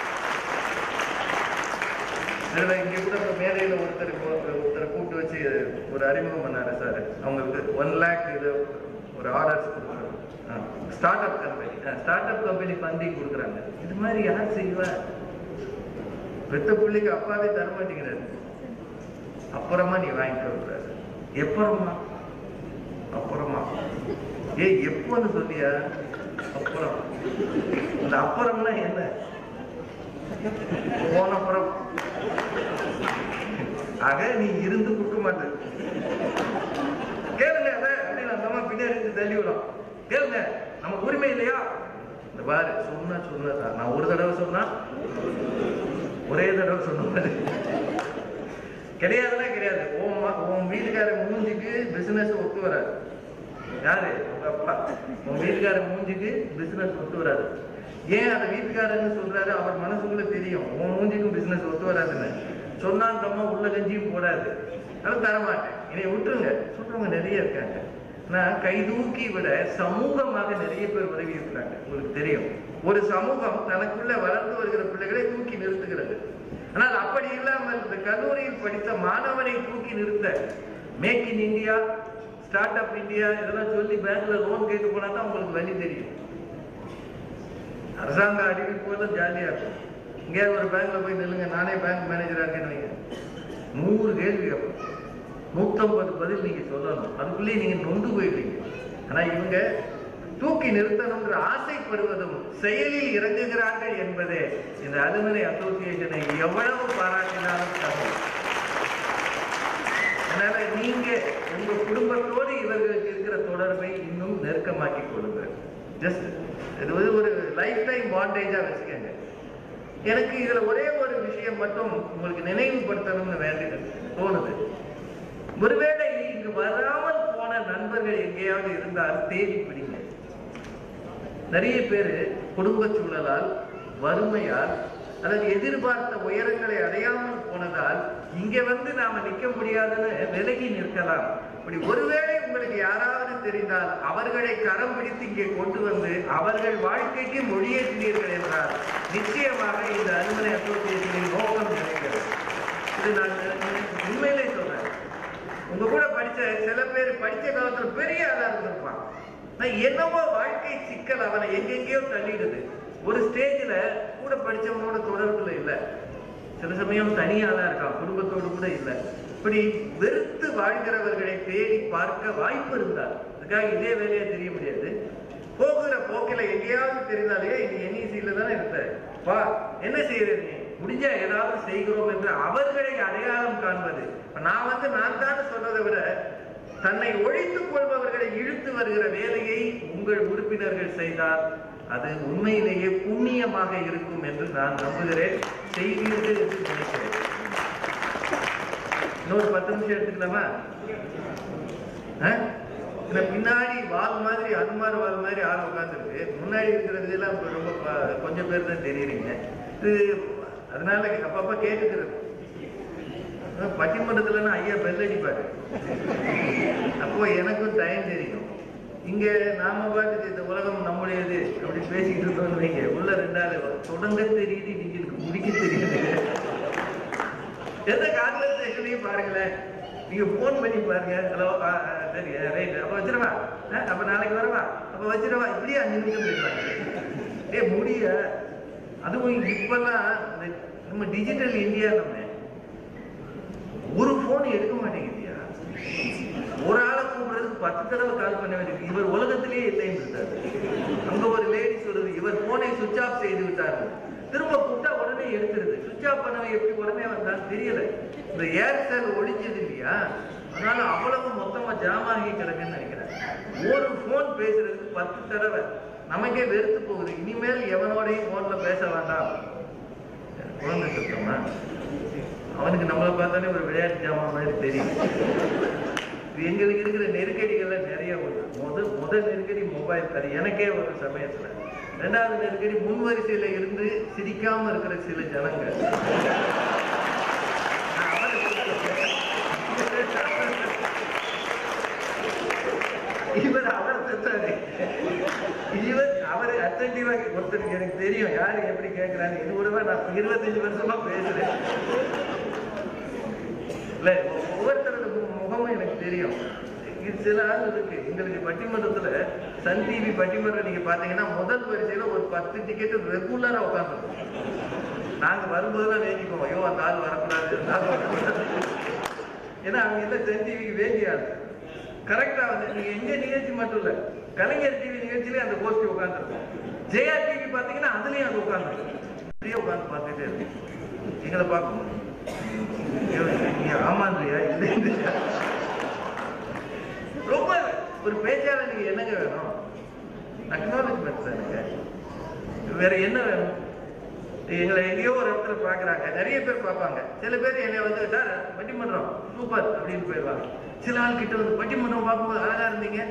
இதுல இங்க கூட இப்ப மேடையில ஒருத்தருக்கு ஒரு- ஒருத்தரை கூப்பிட்டு வச்சு ஒரு அறிமுகம் பண்ணாரு சார் அவங்களுக்கு ஒன் லேக் இது ஒரு ஆர்டர்ஸ் கொடுக்குறாங்க startup company startup company funding கொடுக்குறாங்க இது மாதிரி யார் செய்வா பெத்த பிள்ளைக்கு அப்பாவே தர மாட்டேங்கிறாரு அப்புறமா நீ வாங்கிட்டு வர்றாரு எப்பறமா அப்புறமா ஏய் எப்போன்னு சொல்லியா அப்புறம் அந்த அப்புறம்னா என்ன போன அப்புறம் ஆக நீ இருந்து கொடுக்க மாட்ட கேளுங்க அத அப்படின்னு அந்த அம்மா பின்னாடி இருந்து தள்ளி விடும் கேளுங்க நமக்கு உரிமை இல்லையா இந்த பாரு சொன்னா சொன்னதா நான் ஒரு தடவை சொன்னா ஒரே தடவை சொன்ன மாதிரி கிடையாதுன்னா கிடையாது உன் ம- உன் வீட்டுக்கார மூஞ்சிக்கு பிசினஸ் ஒத்து வராது யாரு உங்க அப்பா உன் வீட்டுக்கார மூஞ்சிக்கு பிசினஸ் ஒத்து வராது ஏன் அந்த வீட்டுக்காரன்னு சொல்றாரு அவர் மனசுக்குள்ள தெரியும் உன் மூஞ்சிக்கும் பிசினஸ் ஒத்து வராதுன்னு சொன்னா அந்த அம்மா உள்ள கஞ்சியும் போடாது அதை தரமாட்டேன் இதை விட்டுருங்க சொல்றவங்க நிறைய இருக்காங்க நான் கைதூக்கி விட சமூகமாக நிறைய பேர் உதவி இருக்கிறாங்க உங்களுக்கு தெரியும் ஒரு சமூகம் தனக்குள்ள வளர்ந்து வருகிற பிள்ளைகளை தூக்கி நிறுத்துகிறது ஆனால் அப்படி இல்லாமல் இந்த கல்லூரியில் படித்த மாணவனை தூக்கி நிறுத்த make in India start up India இதெல்லாம் சொல்லி பேங்க்ல லோன் கேட்டு போனா தான் உங்களுக்கு வழி தெரியும் அரசாங்க அறிவிப்பு ஜாலியா இருக்கும் இங்கே ஒரு பேங்க்ல போய் நில்லுங்க நானே பேங்க் மேனேஜரா இருக்கேன்னு வைங்க நூறு கேள்வி கேட்போம் நூத்தம்பது பதில் நீங்க சொல்லணும் அதுக்குள்ளேயே நீங்க நொந்து போயிடுவீங்க ஆனா இவங்க தூக்கி நிறுத்தணும்ன்ற ஆசைப்படுவதும் செயலில் இறங்குகிறார்கள் என்பதே இந்த அலுமினை அசோசியேஷனை எவ்வளவு பாராட்டினாலும் தகும் அதனால நீங்க உங்க குடும்பத்தோடு இவர்களுக்கு இருக்கிற தொடர்பை இன்னும் நெருக்கமாக்கிக் கொள்ளுங்கள் ஜஸ்ட் இது வந்து ஒரு லைஃப் டைம் பாண்டேஜா வச்சுக்கோங்க எனக்கு இதுல ஒரே ஒரு விஷயம் மட்டும் உங்களுக்கு நினைவுபடுத்தணும்னு வேண்டியது தோணுது ஒருவேளை இங்கு வராமல் போன நண்பர்கள் எங்கேயாவது இருந்தால் தேடி பிடிங்க நிறைய பேர் குடும்ப சூழலால் வறுமையால் அல்லது எதிர்பார்த்த உயரங்களை அடையாமல் போனதால் இங்க வந்து நாம நிக்க முடியாதுன்னு விலகி நிற்கலாம் இப்படி ஒருவேளை உங்களுக்கு யாராவது தெரிந்தால் அவர்களை கரம் பிடித்து இங்கே கொண்டு வந்து அவர்கள் வாழ்க்கைக்கு மொழியேற்றினீர்கள் என்றால் நிச்சயமாக இந்த அலுவலை அசோசியேஷனின் நோக்கம் நிறைவேறும் இது நான் உண்மையிலே சொல்றேன் உங்க கூட படிச்ச சில பேர் படிச்ச காலத்துல பெரிய ஆளா இருந்திருப்பான் நான் என்னவோ வாழ்க்கை சிக்கல் அவனை எங்கெங்கேயோ தள்ளிடுது ஒரு ஸ்டேஜ்ல கூட படிச்சவனோட தொடர்புல இல்ல சில சமயம் தனியாளா இருக்கான் குடும்பத்தோடு கூட இல்ல இப்படி வெறுத்து வாழ்கிறவர்களை தேடி பார்க்க வாய்ப்பு இருந்தால் அதுக்காக இதே வேலையா தெரிய முடியாது போகிற போக்கில எங்கேயாவது தெரிந்தாலே நீ என்இசியில தானே இருந்த வா என்ன செய்யறது நீ முடிஞ்சா ஏதாவது செய்கிறோம் என்று அவர்களை அடையாளம் காண்பது இப்ப நான் வந்து நான் தான் சொல்றதை விட தன்னை ஒழித்துக் கொள்பவர்களை இழுத்து வருகிற வேலையை உங்கள் உறுப்பினர்கள் செய்தால் அது உண்மையிலேயே புண்ணியமாக இருக்கும் என்று நான் நம்புகிறேன் செய்வீர்கள் என்று நினைக்கிறேன் இன்னொரு பத்து நிமிஷம் எடுத்துக்கலாமா ஆ? இந்த பின்னாடி வால் மாதிரி அனுமார் வால் மாதிரி ஆள் உட்காந்துருக்கு முன்னாடி இருக்கிறது எல்லாம் இப்ப ரொம்ப ப- கொஞ்சம் பேர் தான் தெரியுறீங்க இது அதனால அப்பப்ப கேட்டுக்கிறது அஹ் பட்டிமன்றத்துலன்னா ஐயா பெல் அடிப்பாரு அப்போ எனக்கும் டைம் தெரியும் இங்க நாம பாட்டுக்கு இந்த உலகம் நம்முடையது அப்படி பேசிக்கிட்டு இருந்தோம்னு வைங்க உள்ள ரெண்டாவது தொடங்க தெரியுது நீங்களுக்கு முடிக்க தெரியுது எந்த கான்வர்சேஷனையும் பாருங்களேன் நீங்க போன் பண்ணி பாருங்க ஹலோ சரி ரைட் அப்ப வச்சிடவா அஹ், அப்ப நாளைக்கு வரவா அப்ப வச்சிடவா இப்படியே அஞ்சு நிமிஷம் பேசுவாங்க ஏ முடிய அதுவும் இப்பெல்லாம் இந்த நம்ம டிஜிட்டல் இந்தியா நம்ம ஒரு போன் எடுக்க மாட்டேங்குதியா ஒரு ஆளை கூப்பிடுறதுக்கு பத்து தடவை கால் பண்ண வேண்டியது இவர் உலகத்திலேயே இல்லைன்னு இருக்காரு அங்க ஒரு லேடி சொல்லுது இவர் போனை சுவிட்ச் ஆஃப் செய்து விட்டாரு திரும்ப கூப்பிட்டா உடனே எடுத்துருது சுவிட்ச் ஆஃப் பண்ணவன் எப்படி உடனே வந்தான்னு தெரியல இந்த ஏர்செல் ஒழிஞ்சது இல்லையா அதனால அவ்வளவு மொத்தமா ஜாம் ஆகி கிடக்குன்னு நினைக்கிறேன் ஒரு போன் பேசுறதுக்கு பத்து தடவை நமக்கே வெறுத்து போகுது இனிமேல் எவனோடையும் போன்ல பேச வேண்டாம் குழந்தை சுத்தமா அவனுக்கு நம்மளை பார்த்தாலே ஒரு விளையாட்டு ஜாமான் மாதிரி தெரியும் இது எங்களுக்கு இருக்கிற நெருக்கடிகள்ல நிறைய உண்டு முதல் முதல் நெருக்கடி மொபைல் அது எனக்கே ஒரு சமயத்துல ரெண்டாவது நெருக்கடி முன் வரிசையில இருந்து சிரிக்காம இருக்கிற சில ஜனங்க நான் அவரை சொல்றேன். இவர் அவர் செத்தாரு இவர் அவர் அட்டன்டிவா ஒருத்தருக்கு எனக்கு தெரியும் யாரு எப்படி கேட்கிறாங்க இது கூடவா நான் இருபத்தஞ்சு வருஷமா பேசுறேன் இல்ல ஒவ்வொருத்தரோட மு- முகமும் எனக்கு தெரியும் இது சில ஆள் இருக்கு எங்களுக்கு பட்டிமன்றத்துல சன் டிவி பட்டிமன்றம் நீங்க பாத்தீங்கன்னா முதல் வரிசையில ஒரு பத்து டிக்கெட் ரெகுலரா உட்காந்துருக்கும் நாங்க வரும்போதெல்லாம் வேண்டிக்குவோம் ஐயோ அந்த ஆள் வரக்கூடாது அந்த ஆள் வரக்கூடாது ஏன்னா அவங்க எல்லாம் சன் டிவிக்கு வேண்டிய ஆள் கரெக்டா வந்து நீங்க எங்க நிகழ்ச்சி மட்டும் இல்ல கலைஞர் டிவி நிகழ்ச்சியிலே அந்த கோஷ்டி உட்காந்துருக்கும் ஜெயா டிவி பாத்தீங்கன்னா அதுலயும் அது உட்காந்துருக்கும் இப்படியே உட்காந்து பார்த்துட்டே இருக்கு எங்களை பார்க்கணும் ஐயோ, நீங்க ஆமான்றியா இல்லையா ரொம்ப ஒரு பேச்சாளர் நீங்க என்னங்க வேணும் அக்னாலஜ்மெண்ட் தானுங்க வேற என்ன வேணும் எங்களை எங்கேயோ ஒரு இடத்துல பாக்குறாங்க நிறைய பேர் பார்ப்பாங்க சில பேர் என்னை வந்து சார் பட்டிமன்றம் சூப்பர் அப்படின்னு போயிடுவாங்க சில ஆள் கிட்ட வந்து பட்டிமன்றம் பார்க்கும்போது அழகா இருந்தீங்க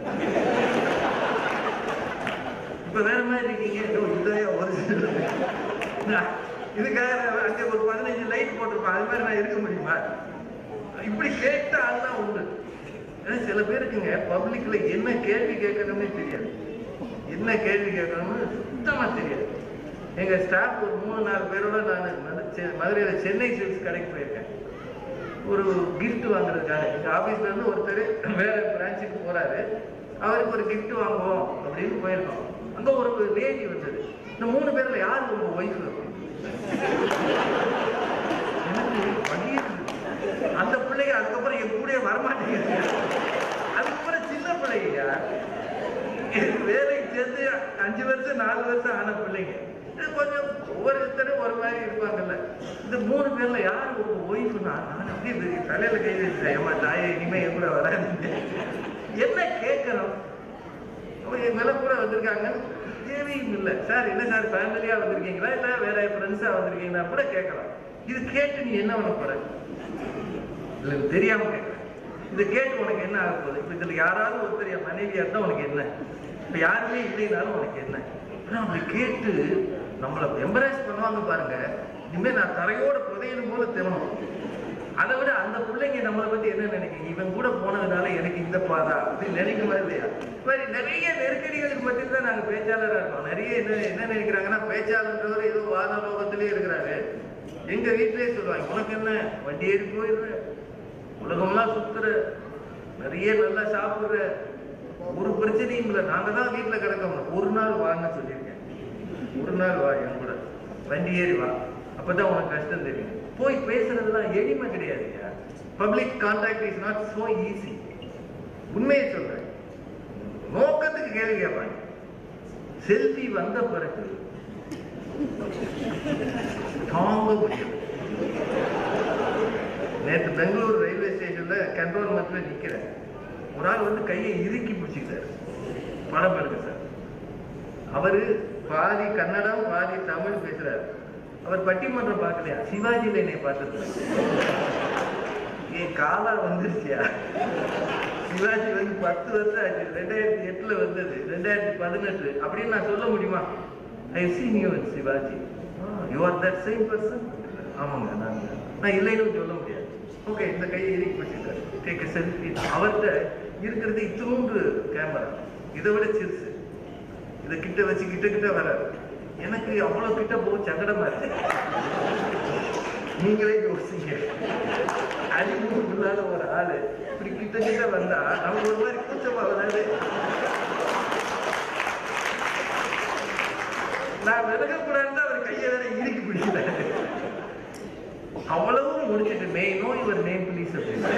இப்ப வேற மாதிரி இருக்கீங்க ஐயோ, இதுலயே ஒரு நான் இதுக்காக நான் அங்க ஒரு பதினஞ்சு லைட் போட்டிருப்பேன் அது மாதிரி நான் இருக்க முடியுமா இப்படி கேட்ட ஆள் தான் உண்டு ஏன்னா சில பேருக்குங்க பப்ளிக்ல என்ன கேள்வி கேட்கணும்னே தெரியாது என்ன கேள்வி கேட்கணும்னு சுத்தமா தெரியாது எங்க ஸ்டாஃப் ஒரு மூணு நாலு பேரோட நான் மது- செ- மதுரையில சென்னை சில்க்ஸ் கடைக்கு போயிருக்கேன் ஒரு gift வாங்குறதுக்காக எங்க ஆபீஸ்ல இருந்து ஒருத்தர் வேற பிரான்ச்சுக்கு போறாரு அவருக்கு ஒரு gift வாங்குவோம் அப்படின்னு போயிருக்கோம் அங்க ஒரு லேடி வந்தது இந்த மூணு பேர்ல யாரு உங்க ஒய்ஃப் எனக்கு வலியுது. அந்த பிள்ளைங்க அதுக்கப்புறம் என் கூடயே வரமாட்டேங்குது அதுக்கப்புறம் சின்ன பிள்ளைங்க எனக்கு வேலைக்கு சேர்ந்து அஞ்சு வருஷம் நாலு வருஷம் ஆன பிள்ளைங்க இது கொஞ்சம் ஒவ்வொருத்தரும் ஒரு மாதிரி இருப்பாங்கல்ல இந்த மூணு பேர்ல யாரு உங்க ஒய்ஃப்னா நான் அப்படியே இது தலையில கை வச்சுட்டேன் ஏமா தாயே இனிமே என் கூட வராதீங்க என்ன கேட்கணும் அவங்க என் மேல கூட வந்திருக்காங்க தேவையும் இல்லை சார் என்ன சார் ஃபேமிலியா வந்திருக்கீங்களா இல்ல வேற ஃப்ரெண்ட்ஸா வந்திருக்கீங்களா கூட கேட்கலாம் இது கேட்டு நீ என்ன பண்ண போற இல்ல இது தெரியாம கேட்கறேன் இதை கேட்டு உனக்கு என்ன ஆக போகுது இப்ப இதுல யாராவது ஒருத்தர் என் மனைவியா இருந்தா உனக்கு என்ன இப்ப யாருமே இல்லைனாலும் உனக்கு என்ன ஆனா அப்படி கேட்டு நம்மள எம்பரேஸ் பண்ணுவாங்க பாருங்க இனிமே நான் தரையோட புதையணும் போல தோணும் அதை விட அந்த பிள்ளைங்க நம்மளை பத்தி என்ன நினைக்கும் இவன் கூட போனதுனால எனக்கு இந்த பாதா அப்படின்னு நினைக்குமா இல்லையா இது மாதிரி நிறைய நெருக்கடிகளுக்கு மத்தியில் தான் நாங்க பேச்சாளரா இருக்கோம் நிறைய என்ன என்ன நினைக்கிறாங்கன்னா பேச்சாளன்றவர் ஏதோ வாத லோகத்திலே இருக்கிறாரு எங்க வீட்டிலேயே சொல்லுவாங்க உனக்கு என்ன வண்டி ஏறி போயிடுற உலகம்லாம் சுத்துற நிறைய நல்லா சாப்பிடுற ஒரு பிரச்சனையும் இல்லை நாங்க தான் வீட்டுல கிடக்கோம் ஒரு நாள் வான்னு சொல்லியிருக்கேன் ஒரு நாள் வா என் கூட வண்டி ஏறி வா அப்பதான் உனக்கு கஷ்டம் தெரியும் போய் பேசுறதுலாம் எளிமை கிடையாதுங்க public contact is not so easy உண்மையை சொல்றேன் நோக்கத்துக்கு கேள்வி கேட்பாங்க செல்ஃபி வந்த பிறகு தாங்க முடியும் நேற்று பெங்களூர் ரயில்வே ஸ்டேஷன்ல கண்ட்ரோல்மெண்ட்ல நிக்கிறேன் ஒரு ஆள் வந்து கையை இறுக்கி பிடிச்சிக்கிட்டாரு படம் எடுக்க சார் அவரு பாதி கன்னடம் பாதி தமிழ் பேசுறாரு அவர் பட்டிமன்றம் பார்க்கலையா சிவாஜியில என்னை பார்த்துருக்காரு காலா வந்துருச்சியா சிவாஜி வந்து பத்து வருஷம் ஆச்சு ரெண்டாயிரத்தி எட்டுல வந்தது ரெண்டாயிரத்தி பதினெட்டு அப்படின்னு நான் சொல்ல முடியுமா I seen you Sivaji you are that same person ஆமாங்க நான் நான் இல்லைன்னு சொல்ல முடியாது ஓகே இந்த கையை இறுக்கி வச்சுட்டாரு டேக் செல்ஃபி அவர்கிட்ட இருக்கிறது இத்தூண்டு கேமரா இதை விட சிறுசு இதை கிட்ட வச்சு கிட்ட கிட்ட வராது எனக்கு அவ்வளவு கிட்ட போக சங்கடமா இருக்கு நீங்களே யோசிங்க அறிமுகம் இல்லாத ஒரு ஆளு இப்படி கிட்ட கிட்ட வந்தா நமக்கு ஒரு மாதிரி கூச்சமா வராது நான் விலகக்கூடாதுன்னு அவர் கையை வேற இறுக்கி பிடிக்கிறாரு அவ்வளவும் முடிச்சிட்டு may know your name please அப்படின்னு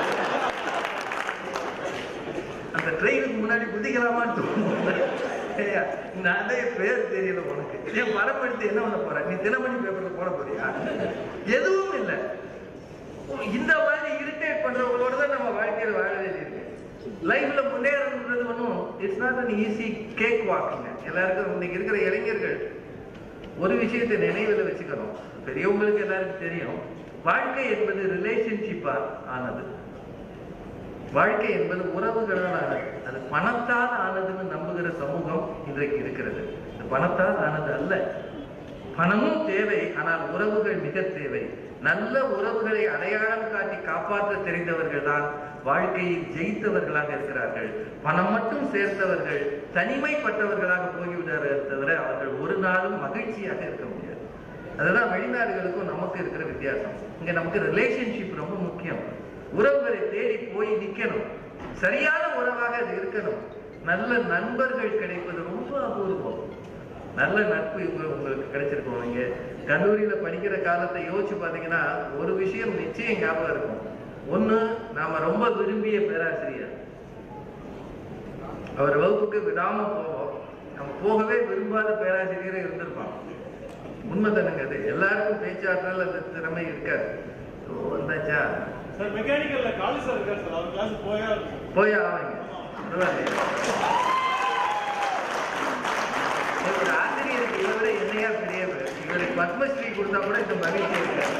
அந்த ட்ரெயினுக்கு முன்னாடி குதிக்கலாமான்னு தோணும் சரியா? நான் தான் என் பேர் தெரியல உனக்கு என் படம் எடுத்து என்ன பண்ண போற நீ தினமணி பேப்பர்ல போட போறியா எதுவும் இல்லை இந்த மாதிரி இரிட்டேட் பண்றவங்களோட தான் நம்ம வாழ்க்கையில வாழ வேண்டியிருக்கு லைஃப்ல முன்னேறணுன்றது ஒன்றும் it's not an easy cake வாக்குங்க எல்லாருக்கும் இன்னைக்கு இருக்கிற இளைஞர்கள் ஒரு விஷயத்தை நினைவில் வச்சுக்கணும் பெரியவங்களுக்கு எல்லாருக்கும் தெரியும் வாழ்க்கை என்பது ரிலேஷன்ஷிப்பா ஆனது வாழ்க்கை என்பது உறவுகளால் ஆனது அது பணத்தால் ஆனதுன்னு நம்புகிற சமூகம் இன்றைக்கு இருக்கிறது இது பணத்தால் ஆனது அல்ல பணமும் தேவை ஆனால் உறவுகள் மிக தேவை நல்ல உறவுகளை அடையாளம் காட்டி காப்பாற்ற தெரிந்தவர்கள் தான் வாழ்க்கையில் ஜெயித்தவர்களாக இருக்கிறார்கள் பணம் மட்டும் சேர்த்தவர்கள் தனிமைப்பட்டவர்களாக போய்விடுறார்கள் தவிர அவர்கள் ஒரு நாளும் மகிழ்ச்சியாக இருக்க முடியாது அதுதான் வெளிநாடுகளுக்கும் நமக்கு இருக்கிற வித்தியாசம் இங்க நமக்கு ரிலேஷன்ஷிப் ரொம்ப முக்கியம் உறவுகளை தேடி போய் நிக்கணும் சரியான உறவாக அது இருக்கணும் நல்ல நண்பர்கள் கிடைப்பது ரொம்ப அபூர்வம் நல்ல நட்பு இவங்க உங்களுக்கு கிடைச்சிருக்கும் நீங்க கல்லூரியில படிக்கிற காலத்தை யோசிச்சு பாத்தீங்கன்னா ஒரு விஷயம் நிச்சயம் ஞாபகம் இருக்கும் ஒண்ணு நாம ரொம்ப விரும்பிய பேராசிரியர் அவர் வகுப்புக்கு விடாம போவோம் நம்ம போகவே விரும்பாத பேராசிரியரே இருந்திருப்பான் உண்மை தானுங்க அது எல்லாருக்கும் பேச்சாற்றல் அந்த திறமை இருக்காது ஓ, வந்தாச்சா சார் மெக்கானிக்கல்ல காலி சார் இருக்காரு சார் அவர் கிளாஸ் போயா போய் ஆவாங்க பரவாயில்லையா ஒரு ஆசிரியருக்கு இதை விட என்னையா பெரியவர் இவருக்கு பத்மஸ்ரீ கொடுத்தா கூட இந்த மகிழ்ச்சி இருக்காது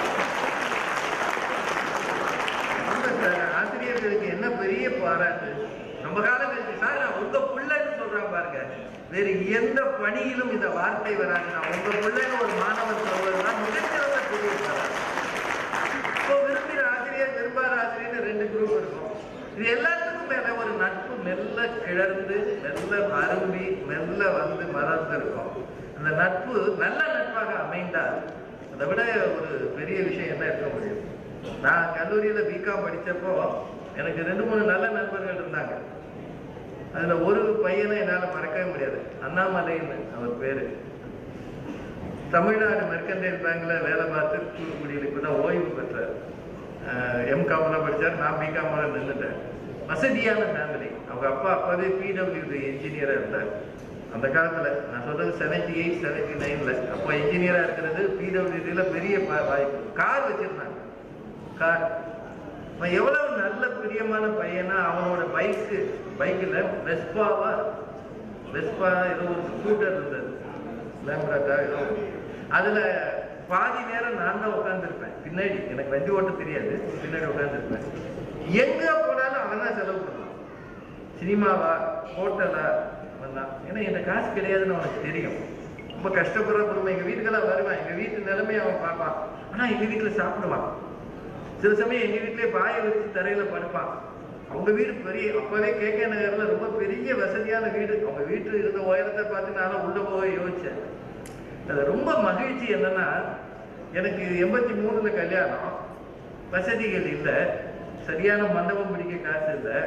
ஆமா சார், ஆசிரியர்களுக்கு என்ன பெரிய பாராட்டு ரொம்ப காலம் கழிச்சு சார் நான் உங்க புள்ளன்னு சொல்றேன் பாருங்க வேறு எந்த பணியிலும் இந்த வார்த்தை வராது நான் உங்க புள்ளைன்னு ஒரு மாணவர் சொல்வதுனா மிகச்சிறந்த பெரிய பாராட்டு இப்போ விரும்பின ஆசிரியர் விரும்பாத ஆசிரியர் ரெண்டு குரூப் இருக்கும் இது எல்லாத்துக்கும் மேல ஒரு நட்பு மெல்ல கிளர்ந்து மெல்ல அரும்பி மெல்ல வந்து மலர்ந்து இருக்கும் அந்த நட்பு நல்ல நட்பாக அமைந்தால் அதை விட ஒரு பெரிய விஷயம் என்ன இருக்க முடியும் நான் கல்லூரியில பிகாம் படிச்சப்போ எனக்கு ரெண்டு மூணு நல்ல நண்பர்கள் இருந்தாங்க அதுல ஒரு பையனை என்னால மறக்கவே முடியாது அண்ணாமலைன்னு அவர் பேரு தமிழ்நாடு மெர்கண்டைல் பேங்க்ல வேலை பார்த்து தூத்துக்குடியில் இப்போ தான் ஓய்வு பெற்றார் எம்காம்லாம் படிச்சார் நான் பிகாம்லாம் நின்றுட்டேன் வசதியான ஃபேமிலி அவங்க அப்பா அப்பாவே பிடபிள்யூடி இன்ஜினியராக இருந்தார் அந்த காலத்துல நான் சொல்றது செவன்டி எயிட் செவன்டி நைன்ல அப்போ இன்ஜினியரா இருக்கிறது பிடபிள்யூடியில பெரிய பா- வாய்ப்பு கார் வச்சிருந்தாங்க கார் அவன் எவ்வளவு நல்ல பிரியமான பையனா அவனோட பைக்கு பைக்கில் வெஸ்பாவா வெஸ்பா ஏதோ ஒரு ஸ்கூட்டர் இருந்தது லேம்ப்ராட்டா ஏதோ ஒண்ணு. அதுல பாதி நேரம் நான் தான் உட்காந்துருப்பேன் பின்னாடி எனக்கு வண்டி ஓட்ட தெரியாது பின்னாடி உட்காந்துருப்பேன் எங்க போனாலும் அவன் தான் செலவு பண்ணுவான் சினிமாவா ஹோட்டலா அவன் தான் ஏன்னா என் காசு கிடையாதுன்னு அவனுக்கு தெரியும் ரொம்ப கஷ்டப்படுற குடும்பம் எங்க வீட்டுக்கெல்லாம் வருவான் எங்க வீட்டு நிலைமையை அவன் பார்ப்பான் ஆனா எங்க வீட்டுல சாப்பிடுவான் சில சமயம் எங்க வீட்லயே பாயை விரிச்சு தரையில படுப்பான் அவங்க வீடு பெரிய அப்பவே கே கே நகர்ல ரொம்ப பெரிய வசதியான வீடு அவங்க வீட்டு இருந்த உயரத்தை பார்த்து நானும் உள்ள போக யோசிச்சேன் அது ரொம்ப மகிழ்ச்சி என்னன்னா எனக்கு எண்பத்தி மூணுல கல்யாணம் வசதிகள் இல்லை சரியான மண்டபம் பிடிக்க காசு இல்லை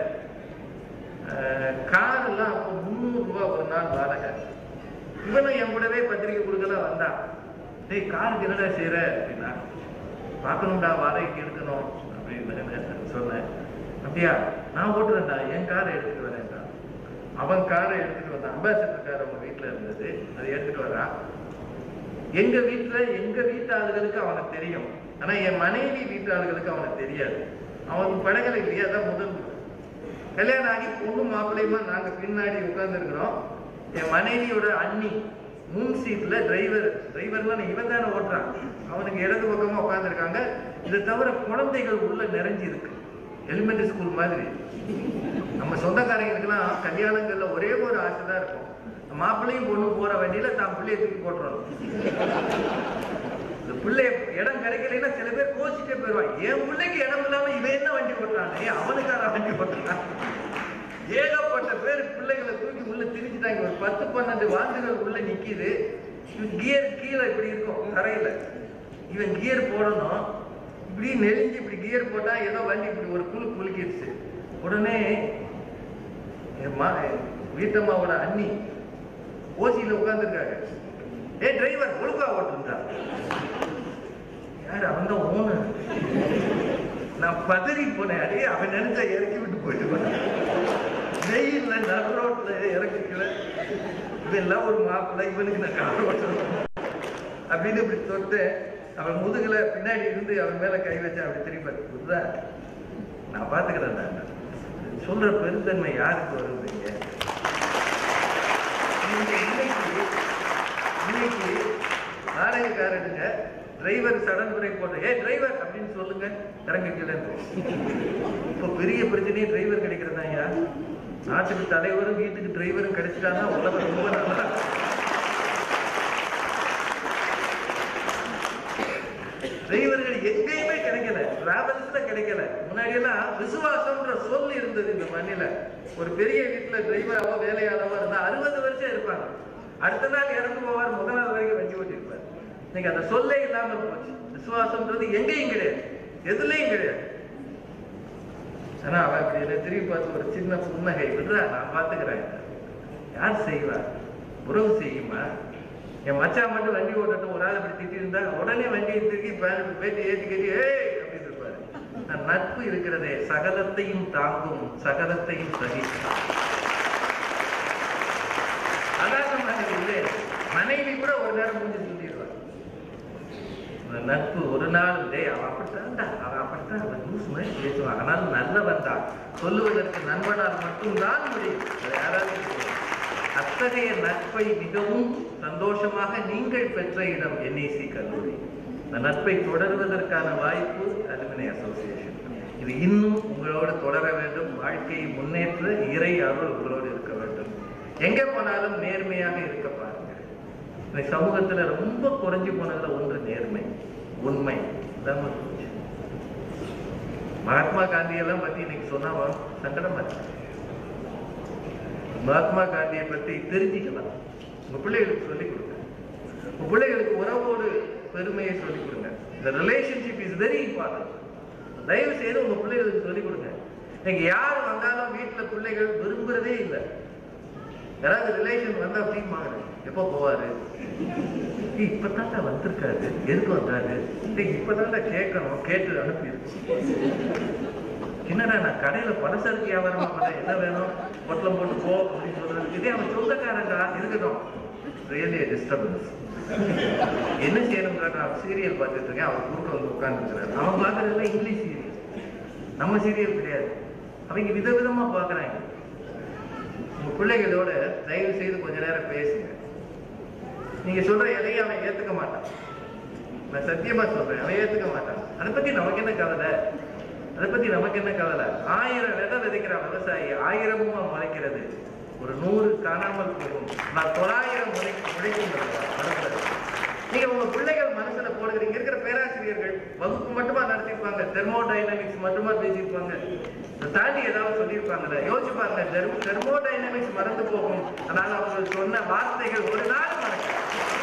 கார் எல்லாம் அப்போ முந்நூறு ரூபாய் ஒரு நாள் வாடகை இவனும் என் கூடவே பத்திரிக்கை கொடுக்கலாம் வந்தான் டேய் காருக்கு என்னடா செய்யற அப்படின்னா பார்க்கணும்டா வாடகைக்கு எடுக்கணும் அப்படின்னு சொன்னேன் அப்படியா நான் ஓட்டுறேன்டா என் காரை எடுத்துட்டு வரேன்டா அவன் காரை எடுத்துட்டு வந்தான் அம்பாசிடர் கார் அவங்க வீட்டுல இருந்தது அதை எடுத்துட்டு வரான் எங்க வீட்டுல எங்க வீட்டு ஆளுகளுக்கு அவனுக்கு தெரியும் ஆனா என் மனைவி வீட்டு ஆளுகளுக்கு அவனுக்கு தெரியாது அவன் படங்களை இல்லையா அதான் முதல் முறை. கல்யாணம் ஆகி பொண்ணு மாப்பிள்ளையுமா நாங்க பின்னாடி உட்கார்ந்து இருக்கிறோம் என் மனைவியோட அண்ணி முன் சீட்ல டிரைவர் டிரைவர்லாம் இவன் தானே ஓட்டுறான் அவனுக்கு இடது பக்கமா உட்காந்துருக்காங்க இதை தவிர குழந்தைகள் உள்ள நிறைஞ்சு இருக்கு எலிமெண்டரி ஸ்கூல் மாதிரி நம்ம சொந்தக்காரங்களுக்கெல்லாம் கல்யாணங்கள்ல ஒரே ஒரு ஆசை தான் இருக்கும் மாப்பிள்ளையும் பொண்ணு போற வண்டியில தான் பிள்ளைய தூக்கி போட்டுறணும் இந்த பிள்ளை இடம் கிடைக்கலைன்னா சில பேர் கோச்சிட்டே போயிடுவான் என் பிள்ளைக்கு இடம் இல்லாம இவன் என்ன வண்டி ஓட்டுறானே அவனுக்கார வண்டி ஓட்டுறான் ஏகப்பட்ட பேர் பிள்ளைகளை தூக்கி உள்ள திரிச்சுட்டாங்க ஒரு பத்து பன்னெண்டு வாண்டுகள் உள்ள நிக்குது இவன் கியர் கீழே இப்படி இருக்கும் தரையில இவன் கியர் போடணும் இப்படி நெளிஞ்சு இப்படி கியர் போட்டா ஏதோ வண்டி இப்படி ஒரு குழு குலுக்கிடுச்சு உடனே என் மா வீட்டம்மாவோட அண்ணி ஓசியில உட்கார்ந்துருக்காங்க ஏ டிரைவர் ஒழுங்கா ஓட்டுருந்தா யார் அவன் தான் ஓனர் நான் பதறி போனேன் அடே அவன் நினைச்சா இறக்கி விட்டு போயிடுவான் வெயில்ல நடு ரோட்ல இறக்கிக்கல இதெல்லாம் ஒரு மாப்பிள்ளை இவனுக்கு நான் கார் ஓட்டணும் அப்படின்னு இப்படி தொட்டு அவன் முதுகுல பின்னாடி இருந்து அவன் மேல கை வச்சேன் அப்படி திரும்பி புரிதா நான் பாத்துக்கிறேன் நான் சொல்ற பெருந்தன்மை யாருக்கு வருதுங்க நீங்க இன்னைக்கு இன்னைக்கு நாடகக்காரனுங்க டிரைவர் சடன் பிரேக் போட்டு ஏ டிரைவர் அப்படின்னு சொல்லுங்க இறங்க கீழே இப்போ பெரிய பிரச்சனையே டிரைவர் கிடைக்கிறதா ஐயா நாட்டுக்கு தலைவரும் வீட்டுக்கு டிரைவரும் கிடைச்சிட்டாங்கன்னா உலகம் ரொம்ப நல்லா இருக்கும். டிரைவர்கள் எங்கேயுமே கிடைக்கல டிராவல்ஸ்ல கிடைக்கல முன்னாடி எல்லாம் விசுவாசம்ன்ற சொல் இருந்தது இந்த மண்ணில ஒரு பெரிய வீட்டுல டிரைவராவோ வேலையாளவோ இருந்தா அறுபது வருஷம் இருப்பாங்க அடுத்த நாள் இறந்து போவார் முதல் நாள் வரைக்கும் வண்டி ஓட்டி இருப்பார் இன்னைக்கு அந்த சொல்லே இல்லாம போச்சு விசுவாசம்ன்றது எங்கேயும் கிடையாது எதுலயும் கிடையாது ஆனா அவன் அப்படி என்னை திரும்பி பார்த்து ஒரு சின்ன புன்னகை விடுறா நான் பாத்துக்கிறேன் யார் செய்வா உறவு செய்யுமா என் மச்சான் மட்டும் வண்டி ஓட்டட்டும் ஒரு ஆள் இப்படி திட்டி இருந்தா உடனே வண்டியை திருக்கி பே- பேட்டி ஏத்தி கட்டி ஏய் அப்படின்னு இருப்பாரு நான் நட்பு இருக்கிறதே சகலத்தையும் தாங்கும் சகலத்தையும் சகிக்கும் சாதாரணமாக இல்லை மனைவி கூட ஒரு நேரம் முடிஞ்சு சொல்லிடுவார் அந்த நட்பு ஒரு நாள் டேய் அவன் அப்படித்தான்டா அவன் அப்படித்தான் அவன் லூஸ் மாதிரி பேசுவான் ஆனாலும் நல்லவன் தான் சொல்லுவதற்கு நண்பனால் மட்டும்தான் முடியும் அது யாராவது சொல்லுவாங்க. அத்தகைய நட்பை மிகவும் சந்தோஷமாக நீங்கள் பெற்ற இடம் என்ஐசி கல்லூரி இந்த நட்பை தொடர்வதற்கான வாய்ப்பு அலுமினி அசோசியேஷன் இது இன்னும் உங்களோடு தொடர வேண்டும் வாழ்க்கையை முன்னேற்ற இறை அருள் உங்களோடு இருக்க வேண்டும் எங்க போனாலும் நேர்மையாக இருக்க பாருங்க இந்த சமூகத்துல ரொம்ப குறைஞ்சு போனதுல ஒன்று நேர்மை உண்மை இல்லாம போச்சு. மகாத்மா காந்தி எல்லாம் பத்தி இன்னைக்கு சொன்னா சங்கடமா இருக்கு மகாத்மா காந்தியை பத்தி தெரிஞ்சுக்கலாம் உங்க பிள்ளைகளுக்கு சொல்லிக் கொடுங்க உங்க பிள்ளைகளுக்கு உறவோடு பெருமையை சொல்லிக் கொடுங்க இந்த ரிலேஷன்ஷிப் இஸ் வெரி இம்பார்ட்டன்ட் தயவு செய்து உங்க பிள்ளைகளுக்கு சொல்லிக் கொடுங்க நீங்க யார் வந்தாலும் வீட்டுல பிள்ளைகள் விரும்புறதே இல்லை யாராவது ரிலேஷன் வந்தா அப்படிம்பாங்க எப்போ போவாரு ஏய், இப்பதான்டா வந்திருக்காரு எதுக்கு வந்தாரு டேய், இப்பதான்டா கேட்கணும் கேட்டு அனுப்பி என்னடா நான் கடையில பலசரக்கு வியாபாரமா பண்ண என்ன வேணும் பொட்டலம் போட்டு போ அப்படின்னு சொல்றது இதே அவன் சொந்தக்காரங்க இருக்கட்டும் ரியலி டிஸ்டர்பன்ஸ் என்ன செய்யணுங்கிறத நான் சீரியல் பார்த்துட்டு இருக்கேன் அவர் குறுக்க வந்து உட்கார்ந்துருக்கிறார் அவன் பார்க்கறதுல இங்கிலீஷ் சீரியல் நம்ம சீரியல் கிடையாது அவங்க விதவிதமா பார்க்கறாங்க உங்க பிள்ளைகளோட தயவு செய்து கொஞ்ச நேரம் பேசுங்க நீங்க சொல்ற எதையும் அவன் ஏத்துக்க மாட்டான் நான் சத்தியமா சொல்றேன் அவன் ஏத்துக்க மாட்டான் அதை பத்தி நமக்கு என்ன கவலை அதை பத்தி நமக்கு என்ன கவலை ஆயிரம் விதை விதைக்கிறான் விவசாயி ஆயிரமும் முளைக்கிறது ஒரு நூறு காணாமல் போகும் நான் தொள்ளாயிரம் முளை முளைக்கும் படத்துல நீங்க உங்க பிள்ளைகள் மனசுல போடுகிறீங்க இருக்கிற பேராசிரியர்கள் வகுப்பு மட்டுமா நடத்திருப்பாங்க தெர்மோடைனமிக்ஸ் மட்டுமா பேசியிருப்பாங்க இதை தாண்டி ஏதாவது சொல்லியிருப்பாங்கல்ல யோசிச்சு பாருங்க தெர்மோடைனமிக்ஸ் மறந்து போகும் ஆனால் அவங்க சொன்ன வார்த்தைகள் ஒரு நாள் மறக்க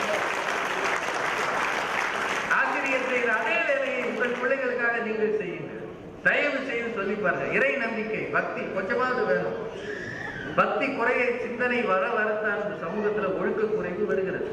ஆசிரியர் செய்கிற அதே வேலையை உங்கள் பிள்ளைகளுக்காக நீங்கள் செய்யுங்கள் தயவு செய்து சொல்லி பாருங்க இறை நம்பிக்கை பக்தி கொஞ்சமாவது வேணும் பக்தி குறைய சிந்தனை வர வரத்தான் இந்த சமூகத்துல ஒழுக்க குறைவு வருகிறது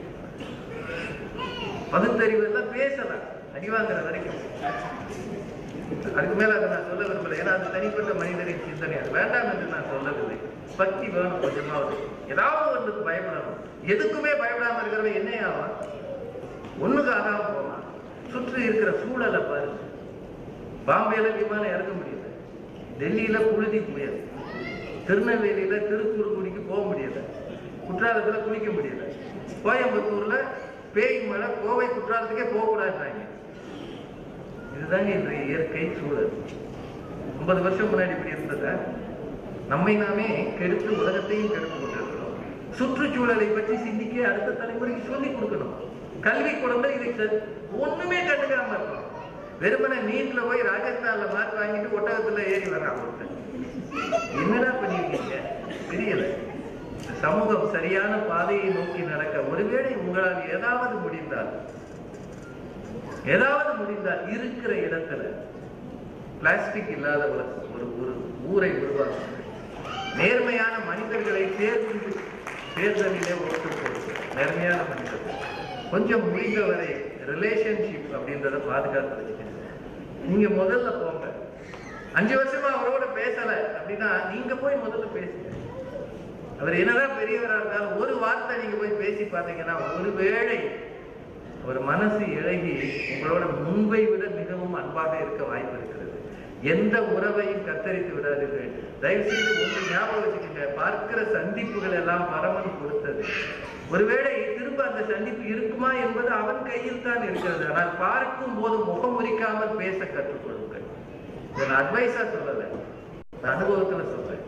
பகுத்தறிவு எல்லாம் பேசலாம் அடிவாங்கிற வரைக்கும் அதுக்கு மேல அதை நான் சொல்ல விரும்பல ஏன்னா அது தனிப்பட்ட மனிதரின் சிந்தனை அது வேண்டாம் என்று நான் சொல்லவில்லை பக்தி வேணும் கொஞ்சமாவது ஏதாவது ஒன்றுக்கு பயப்படணும் எதுக்குமே பயப்படாம இருக்கிறவன் என்ன ஆவான் ஒண்ணுக்கு ஆகாம போவான் சுற்றி இருக்கிற சூழலை பாருங்க பாம்பேல விமானம் இறக்க முடியல டெல்லியில புழுதி முடியாது திருநெல்வேலியில திருக்குறுங்குடிக்கு போக முடியல குற்றாலத்துல குளிக்க முடியல கோயம்புத்தூர்ல பேய் மழை கோவை குற்றாலத்துக்கே போகக்கூடாதுறாங்க இதுதாங்க இன்றைய இயற்கை சூழல் ஐம்பது வருஷம் முன்னாடி இப்படி இருந்ததா நம்மை நாமே கெடுத்து உலகத்தையும் கெடுத்து கொண்டிருக்கிறோம் சுற்றுச்சூழலை பற்றி சிந்திக்க அடுத்த தலைமுறைக்கு சொல்லிக் கொடுக்கணும் கல்வி குழந்தை இதை ச- ஒண்ணுமே கண்டுக்காம இருக்கும் வெறுமனே நீட்ல போய் ராஜஸ்தான்ல மார்க் வாங்கிட்டு ஒட்டகத்துல ஏறி வர்றான் ஒருத்தன் என்னடா பண்ணிருக்கீங்க தெரியல இந்த சமூகம் சரியான பாதையை நோக்கி நடக்க ஒருவேளை உங்களால் ஏதாவது முடிந்தால் ஏதாவது முடிந்தால் இருக்கிற இடத்துல பிளாஸ்டிக் இல்லாத ஒரு ஒரு ஒரு ஊரை உருவாக்குங்கள் நேர்மையான மனிதர்களை தேர்ந்து தேர்தலிலே ஓட்டு போடுங்க நேர்மையான மனிதர்கள் கொஞ்சம் முடிந்தவரை ரிலேஷன்ஷிப் அப்படின்றத பாதுகாத்து வச்சுக்கோங்க நீங்க முதல்ல போங்க அஞ்சு வருஷமா அவரோட பேசல அப்படின்னா நீங்க போய் முதல்ல பேசுங்க அவர் என்னதான் பெரியவரா இருந்தாலும் ஒரு வார்த்தை நீங்க போய் பேசி பார்த்தீங்கன்னா ஒருவேளை ஒரு மனசு இழகி உங்களோட முன்பை விட மிகவும் அன்பாக இருக்க வாய்ப்பு இருக்கிறது எந்த உறவையும் கத்தரித்து விடாதீர்கள் தயவு செய்து ஒன்று ஞாபகம் வச்சுக்கோங்க பார்க்கிற சந்திப்புகள் எல்லாம் பரமன் கொடுத்தது ஒருவேளை திரும்ப அந்த சந்திப்பு இருக்குமா என்பது அவன் கையில் தான் இருக்கிறது ஆனால் பார்க்கும் போது முகம் முறிக்காமல் பேச கற்றுக்கொள்ளுங்கள் இதை நான் அட்வைஸா சொல்லலை நான் அனுபவத்துல சொல்றேன்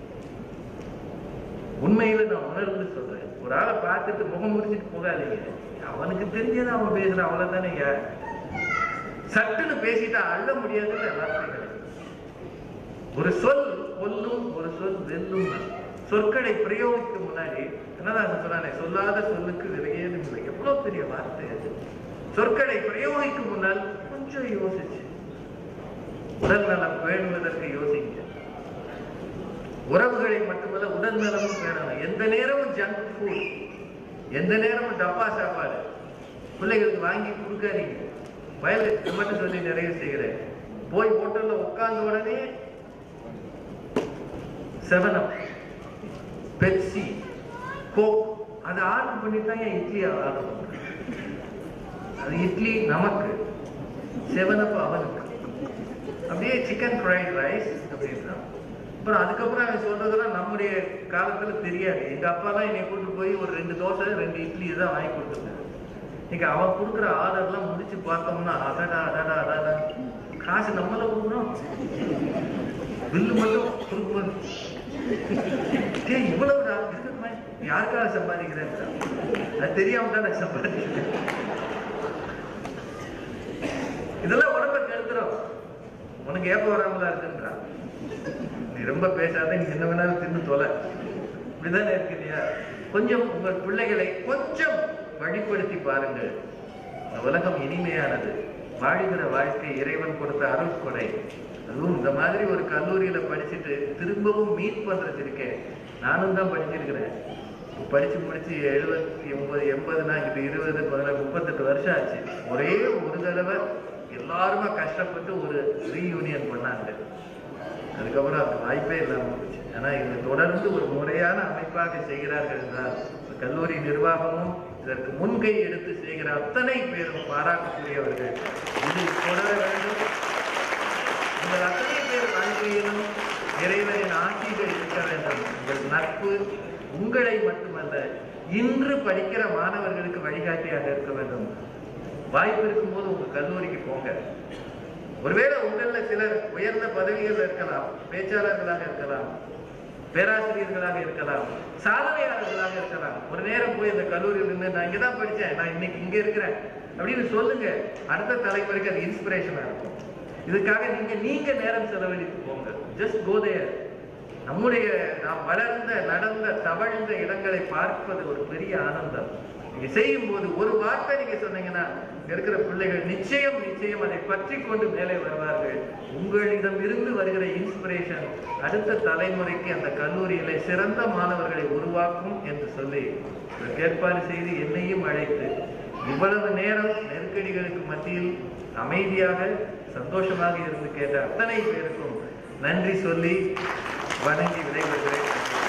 உண்மையில நான் உணர்ந்து சொல்றேன் ஒரு ஆளை பார்த்துட்டு முகம் முடிச்சிட்டு போகாதீங்க அவனுக்கு தெரிஞ்சதை அவன் பேசுறான் அவ்வளவுதானேங்க சட்டுன்னு பேசிட்டா அள்ள முடியாதுல்ல வார்த்தைகளை ஒரு சொல் கொல்லும் ஒரு சொல் வெல்லும் சொற்களை பிரயோகிக்கும் முன்னாடி என்னதான் சொன்னானே சொல்லாத சொல்லுக்கு விலையேதும் இல்லை எவ்வளவு பெரிய வார்த்தை அது சொற்களை பிரயோகிக்கும் முன்னால் கொஞ்சம் யோசிச்சு உடல் நலம் பேணுவதற்கு யோசிங்க உறவுகளை மட்டுமல்ல உடல் நலமும் வேணும் எந்த நேரமும் ஜங்க் ஃபுட் எந்த நேரமும் டப்பா சாப்பாடு பிள்ளைகளுக்கு வாங்கி கொடுக்காதீங்க வயல் இது மட்டும் சொல்லி நிறைய செய்கிறேன் போய் ஹோட்டல்ல உட்கார்ந்த உடனே செவன் அப் பெப்சி கோக் அதை ஆர்டர் பண்ணி தான் என் இட்லி ஆர்டர் பண்றேன் அது இட்லி நமக்கு செவன் அப் அவனுக்கு அப்படியே சிக்கன் ஃப்ரைட் ரைஸ் அப்படின்னா அப்புறம் அதுக்கப்புறம் அவன் சொல்றதெல்லாம் நம்முடைய காலத்துல தெரியாது எங்க அப்பாலாம் என்னை கூட்டு போய் ஒரு ரெண்டு தோசை ரெண்டு இட்லி தான் வாங்கி கொடுத்துருந்தாரு இன்னைக்கு அவன் கொடுக்குற ஆர்டர்லாம் முடிச்சு பார்த்தோம்னா அடடா அடடா அடடா காசு நம்மள கொடுக்குறோம் பில்லு மட்டும் கொடுக்கும்போது டேய் இவ்வளவு நான் இருக்குமே யாருக்காக சம்பாதிக்கிறேன் அது தெரியாம தான் நான் சம்பாதிக்கிறேன் இதெல்லாம் உடம்ப கெடுத்துரும் உனக்கு ஏப்ப வராமலா இருக்குன்றான் நீ ரொம்ப பேசாத நீ என்ன வேணாலும் தின்னு தொலை இப்படிதானே இருக்கு இல்லையா கொஞ்சம் உங்கள் பிள்ளைகளை கொஞ்சம் வழிப்படுத்தி பாருங்கள் இந்த உலகம் இனிமையானது வாழ்கிற வாழ்க்கை இறைவன் கொடுத்த அருள் கொடை அதுவும் இந்த மாதிரி ஒரு கல்லூரியில படிச்சுட்டு திரும்பவும் மீட் பண்றது இருக்கேன் நானும் தான் படிச்சிருக்கிறேன் படிச்சு முடிச்சு எழுபத்தி ஒன்பது எண்பதுனா இது இருபது பதினாறு முப்பத்தெட்டு வருஷம் ஆச்சு ஒரே ஒரு தடவை எல்லாருமே கஷ்டப்பட்டு ஒரு ரீயூனியன் பண்ணாங்க அதுக்கப்புறம் அந்த வாய்ப்பே இல்லாமல் போச்சு ஆனா இது தொடர்ந்து ஒரு முறையான அமைப்பாக செய்கிறார்கள் என்றால் இந்த கல்லூரி நிர்வாகமும் இதற்கு முன்கை எடுத்து செய்கிற அத்தனை பேரும் பாராட்டக்கூடியவர்கள் இது தொடர வேண்டும் உங்கள் அத்தனை பேர் வாழ்க்கையிலும் இறைவனின் ஆட்சிகள் இருக்க வேண்டும் உங்கள் நட்பு உங்களை மட்டுமல்ல இன்று படிக்கிற மாணவர்களுக்கு வழிகாட்டியாக இருக்க வேண்டும் வாய்ப்பு இருக்கும்போது உங்க கல்லூரிக்கு போங்க ஒருவேளை உங்கள சிலர் உயர்ந்த பதவிகள் இருக்கலாம் பேச்சாளர்களாக இருக்கலாம் பேராசிரியர்களாக இருக்கலாம் சாதனையாளர்களாக இருக்கலாம் ஒரு நேரம் போய் அந்த கல்லூரியில் நின்று நான் இங்க தான் படிச்சேன் நான் இன்னைக்கு இங்க இருக்கிறேன் அப்படின்னு சொல்லுங்க அடுத்த தலைமுறைக்கு அது இன்ஸ்பிரேஷனா இருக்கும் இதுக்காக நீங்க நீங்க நேரம் செலவழித்து போங்க ஜஸ்ட் கோ தேர் நம்முடைய நாம் வளர்ந்த நடந்த தவழ்ந்த இடங்களை பார்ப்பது ஒரு பெரிய ஆனந்தம் நீங்க செய்யும் போது ஒரு வார்த்தை நீங்க சொன்னீங்கன்னா இங்க இருக்கிற பிள்ளைகள் நிச்சயம் நிச்சயம் அதை பற்றி கொண்டு மேலே வருவார்கள் உங்களிடம் இருந்து வருகிற இன்ஸ்பிரேஷன் அடுத்த தலைமுறைக்கு அந்த கல்லூரியில சிறந்த மாணவர்களை உருவாக்கும் என்று சொல்லி இதற்கு ஏற்பாடு செய்து என்னையும் அழைத்து இவ்வளவு நேரம் நெருக்கடிகளுக்கு மத்தியில் அமைதியாக சந்தோஷமாக இருந்து கேட்ட அத்தனை பேருக்கும் நன்றி சொல்லி வணங்கி விடைபெறுகிறேன்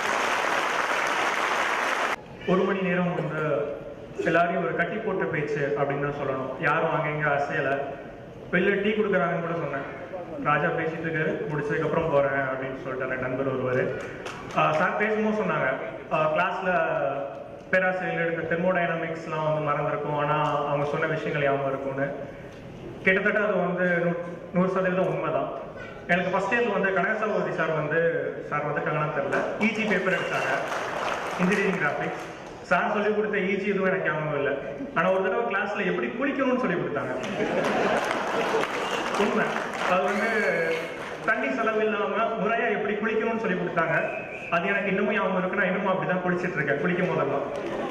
ஒரு மணி நேரம் வந்து எல்லாரையும் ஒரு கட்டி போட்ட பேச்சு அப்படின்னு தான் சொல்லணும் யாரும் அங்க இங்க அசையல வெளில டீ கொடுக்குறாங்கன்னு கூட சொன்னேன் ராஜா பேசிட்டு இருக்காரு முடிச்சதுக்கு அப்புறம் போறேன் அப்படின்னு சொல்லிட்டு அந்த நண்பர் ஒருவர் சார் பேசும்போது சொன்னாங்க கிளாஸ்ல பேராசிரியர்கள் எடுத்த தெர்மோடைனமிக்ஸ்லாம் வந்து மறந்துருக்கும் ஆனால் அவங்க சொன்ன விஷயங்கள் ஞாபகம் இருக்கும்னு கிட்டத்தட்ட அது வந்து நூ நூறு சதவீதம் உண்மைதான் எனக்கு ஃபர்ஸ்ட் இயர் வந்து கனகசபாபதி சார் வந்து சார் வந்து கங்கனா தெரில இஜி பேப்பர் எடுத்தாங்க இன்ஜினியரிங் கிராஃபிக்ஸ் சார் சொல்லி கொடுத்த ஈஜி எதுவும் எனக்கு ஞாபகம் இல்லை ஆனால் ஒரு தடவை கிளாஸில் எப்படி குளிக்கணும்னு சொல்லி கொடுத்தாங்க உண்மை அது வந்து தண்ணி செலவு இல்லாம முறையா எப்படி குளிக்கணும்னு சொல்லி கொடுத்தாங்க அது எனக்கு இன்னமும் ஞாபகம் இருக்கு நான் இன்னமும் அப்படிதான் குளிச்சிட்டு இருக்கேன் குளிக்கும் போதெல்லாம்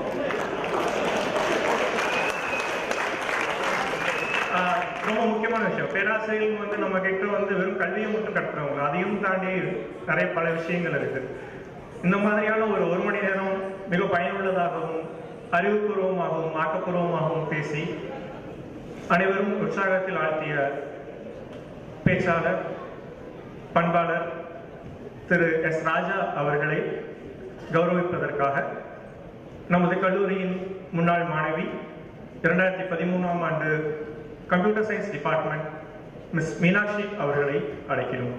ஆஹ் ரொம்ப முக்கியமான விஷயம் பேராசிரியர்கள் வந்து நம்ம கிட்ட வந்து வெறும் கல்வியை மட்டும் கற்றுறவங்க அதையும் தாண்டி நிறைய பல விஷயங்கள் இருக்கு இந்த மாதிரியான ஒரு ஒரு மணி நேரம் மிக பயனுள்ளதாகவும் அறிவுபூர்வமாகவும் ஆக்கப்பூர்வமாகவும் பேசி அனைவரும் உற்சாகத்தில் ஆழ்த்திய பேச்சாளர் பண்பாளர் திரு எஸ் ராஜா அவர்களை கௌரவிப்பதற்காக நமது கல்லூரியின் முன்னாள் மாணவி இரண்டாயிரத்தி பதிமூணாம் ஆண்டு computer science department miss Meenakshi அவர்களை அழைக்கிறோம்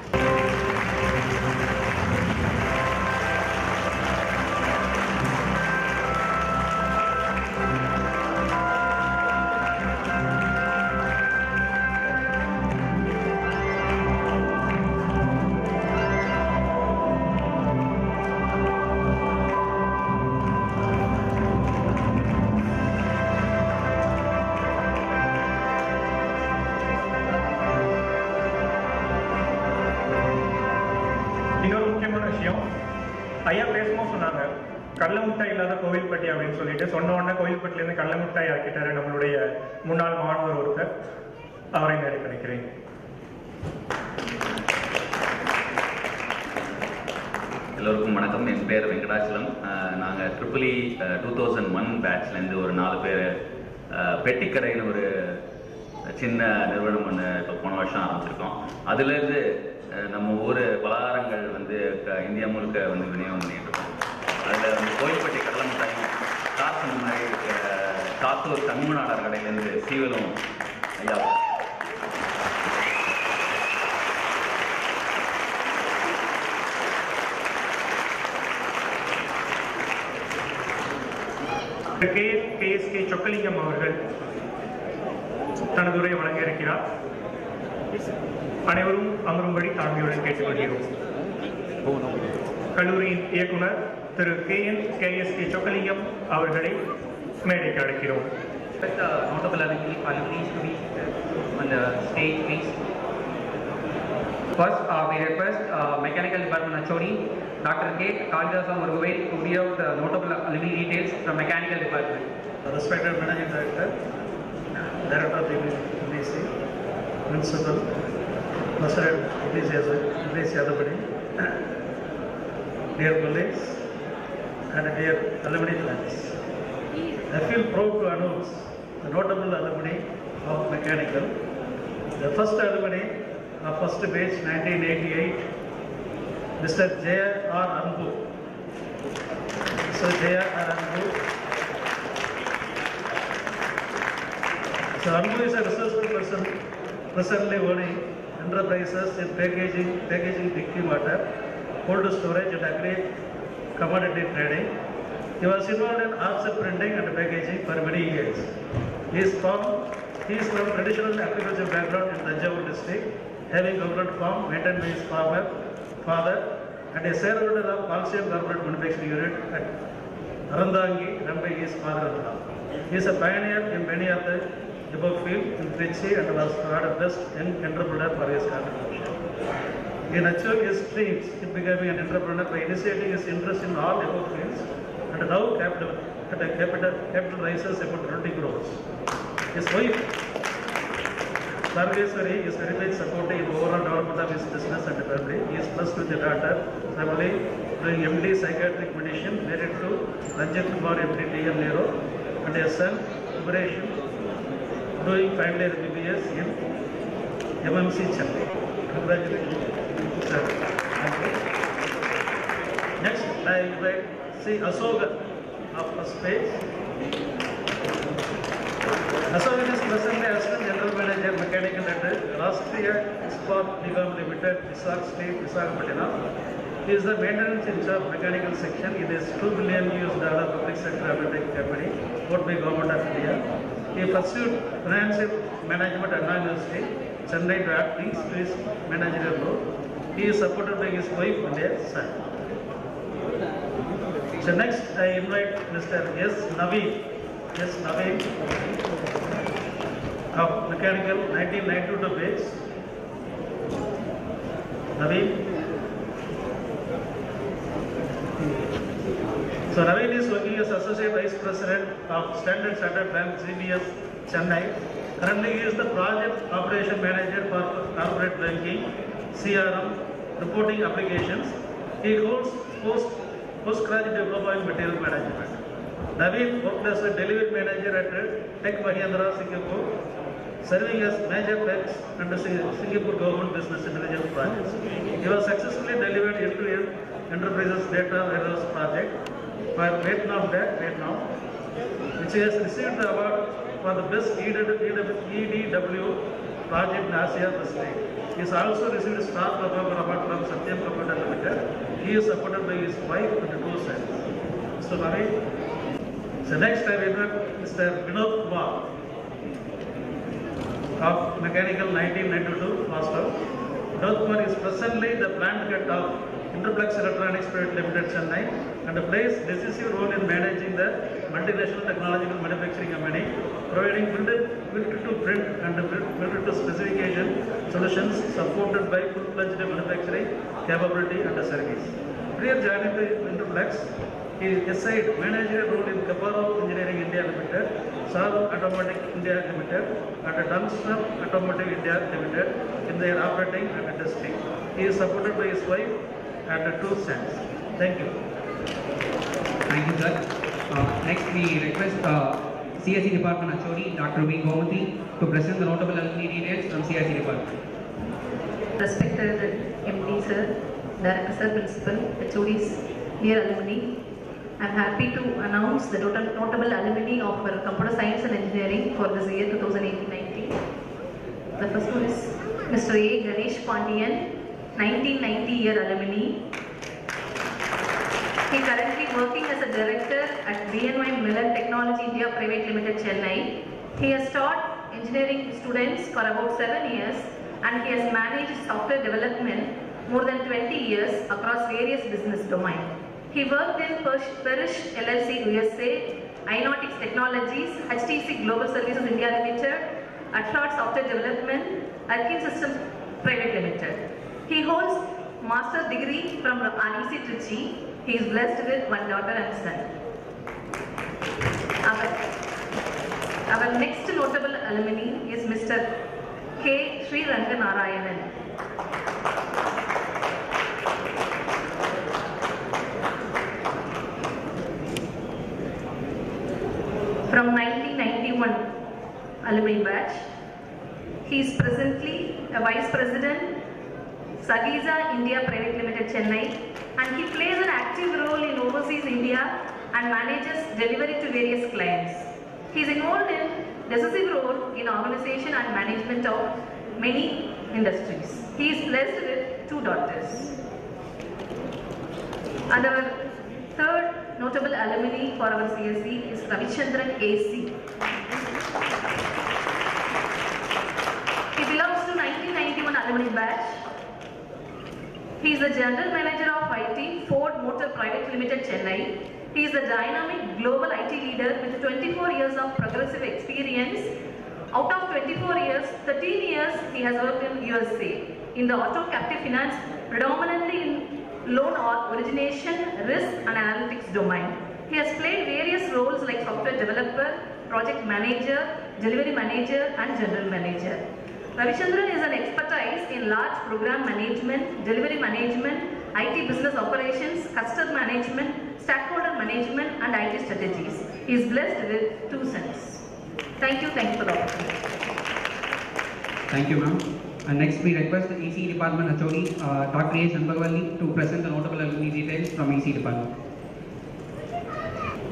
இன்னொரு முக்கியமான விஷயம் ஐயா பேசும்போது சொன்னாங்க கடல மிட்டாய் இல்லாத கோவில்பட்டி அப்படின்னு சொல்லிட்டு சொன்ன உடனே கோவில்பட்டிலேருந்து கடல மிட்டாய் ஆக்கிட்டாரு நம்மளுடைய முன்னாள் மாணவர் ஒருத்தர் அவரை நேர கிடைக்கிறேன் எல்லோருக்கும் வணக்கம் என் பேர் வெங்கடாச்சலம் நாங்கள் triple E two thousand one பேட்ச்லேருந்து ஒரு நாலு பேர் அஹ், பெட்டிக்கடைன்னு ஒரு சின்ன நிறுவனம் ஒன்று இப்போ போன வருஷம் ஆரம்பிச்சிருக்கோம் அதுலேருந்து அஹ், நம்ம ஊர் பலகாரங்கள் வந்து க- இந்தியா முழுக்க வந்து விநியோகம் பண்ணிட்டு இருக்கோம் அதில் வந்து கோயில்பட்டி கடலை மிட்டாயும் காசு இந்த மாதிரி அஹ், காத்தூர் தங்குநாடார் கடையிலேருந்து சீவலும் ஐயா K K S K Chockalingam அவர்கள் தனது உரை வழங்க இருக்கிறார் அனைவரும் அமரும்படி தாழ்மையுடன் கேட்டுக்கொள்கிறோம் கல்லூரியின் இயக்குனர் திரு K N K S K Chockalingam அவர்களை மேடைக்கு அழைக்கிறோம் Expect the notable alumni alumni to be uh, on the stage, please. First, uh, we request uh, Mechanical Department HOD, Dr. K. Kalidasa Murugai to read out the notable alumni details from Mechanical Department. respected managing director, director of the EBC, principal, President Idris Yadapadi, dear colleagues, and dear alumni friends. I feel proud to announce the notable alumni of mechanical. The first alumni of first batch 1988, Mr. J. R. Anbu. Mr. J. R. Anbu So Anbu is a resourceful person presently owning enterprises in packaging, packaging drinking water, cold storage and agri commodity trading. He was involved in offset printing and packaging for many years. He is from, he is from traditional agriculture background in Tanjavur district, having coconut farm maintained by his farmer, father, and a shareholder of calcium carbonate manufacturing unit at Arandangi, run by his father-in-law. He is a pioneer in many of the above field in Trichy and was awarded best young entrepreneur for his contribution. In achieving his dreams in becoming an entrepreneur by initiating his interest in all above fields and now capital, at a capital, capital rises about 20 crores. His wife, Sarveswari, is very much supporting in overall development of his business and family. He is blessed with a daughter, family, doing MD psychiatric medicine, married to Ranjit Kumar MD TN Nero, and a son, Liberation, doing final year BBS in MMC Chennai. Congratulations, sir. Thank you. Next, I invite C. Asoga of first page. Asoga is presently Assistant General Manager Mechanical at Rashtriya Ispat Nigam Limited, Visakh State, Visakhapatnam. He is the maintenance in charge mechanical section. It is 2 billion US dollar public sector undertaking company, owned by government of India. He pursued financial management at Anna University, Chennai to add things to his managerial role. He is supported by his wife and a son. So next I invite Mr. S. Naveen. S. Naveen of mechanical 1992 base. Naveen. So Naveen is working as Associate Vice President of Standard Chartered Bank CBS Chennai. Currently he is the Project Operation Manager for Corporate Banking, CRM, Reporting Applications. He holds post postgraduate diploma in Material Management. Naveen worked as a delivery manager at Tech Mahindra, Singapore, serving as major tax and the Sing- Singapore government business intelligence projects. He was successfully delivered end-to-end enterprises data warehouse project for Vietnam Debt, Vietnam, which has received the award for the best EDW project in Asia Pacific. He has also received a star performer award from Satyam Computer Limited. He is supported by his wife and two sons. Mr. Murray. So next I will invite Mr. Vinod Kumar of Mechanical 1992 Master. Vinod Kumar is presently the plant head of Interplex Electronics Private Limited Chennai and plays decisive role in managing the multinational technological manufacturing company, providing built built to print and built built to specification solutions supported by full-fledged manufacturing capability and service. Prior joining the Interplex, he assigned managerial role in Caparo Engineering India Limited, Saab Automotive India Limited, and Dunstan Automotive India Limited in their operating and testing. He is supported by his wife and two sons. Thank you. Thank you, sir. Uh, Next, we request uh, CSE Department HOD, Dr. V. Gomathi, to present the notable alumni details from CSE Department. Respected MD sir, Director sir, Principal, HODs, dear alumni, I am happy to announce the total notable alumni of our Computer Science and Engineering for this year 2018-19. The first one is Mr. A. Ganesh Pandian, 1990 year alumni. He currently working as a director at BNY Miller Technology India Private Limited, Chennai. He has taught engineering students for about seven years and he has managed software development more than 20 years across various business domains. He worked in Parish Parish LLC USA, Inotics Technologies, HTC Global Services India Limited, Athlot Software Development, Arkin Systems Private Limited. He holds master degree from REC Trichy. He is blessed with one daughter and son. Our, our next notable alumni is Mr. K. Sri Ranganarayanan. From 1991 alumni batch. He is presently a vice president, Sagiza India Private Limited, Chennai, and he plays an active role in overseas India and manages delivery to various clients. He is involved in decisive role in organization and management of many industries. He is blessed with two daughters. And our third notable alumni for our CSE is Ravichandran AC. He belongs to 1991 alumni batch. He is the general manager of IT Ford Motor Private Limited, Chennai. He is a dynamic global IT leader with 24 years of progressive experience. Out of 24 years, 13 years he has worked in USA in the auto captive finance, predominantly in loan or origination, risk and analytics domain. He has played various roles like software developer, project manager, delivery manager and general manager. Ravichandran is an expertise in large program management, delivery management, IT business operations, customer management, stakeholder management and IT strategies. He is blessed with two sons. Thank you, thank you for the opportunity. Thank you, ma'am. And next, we request the EC Department HOD, uh, Dr. A. Shanbagwali, to present the notable alumni details from EC Department.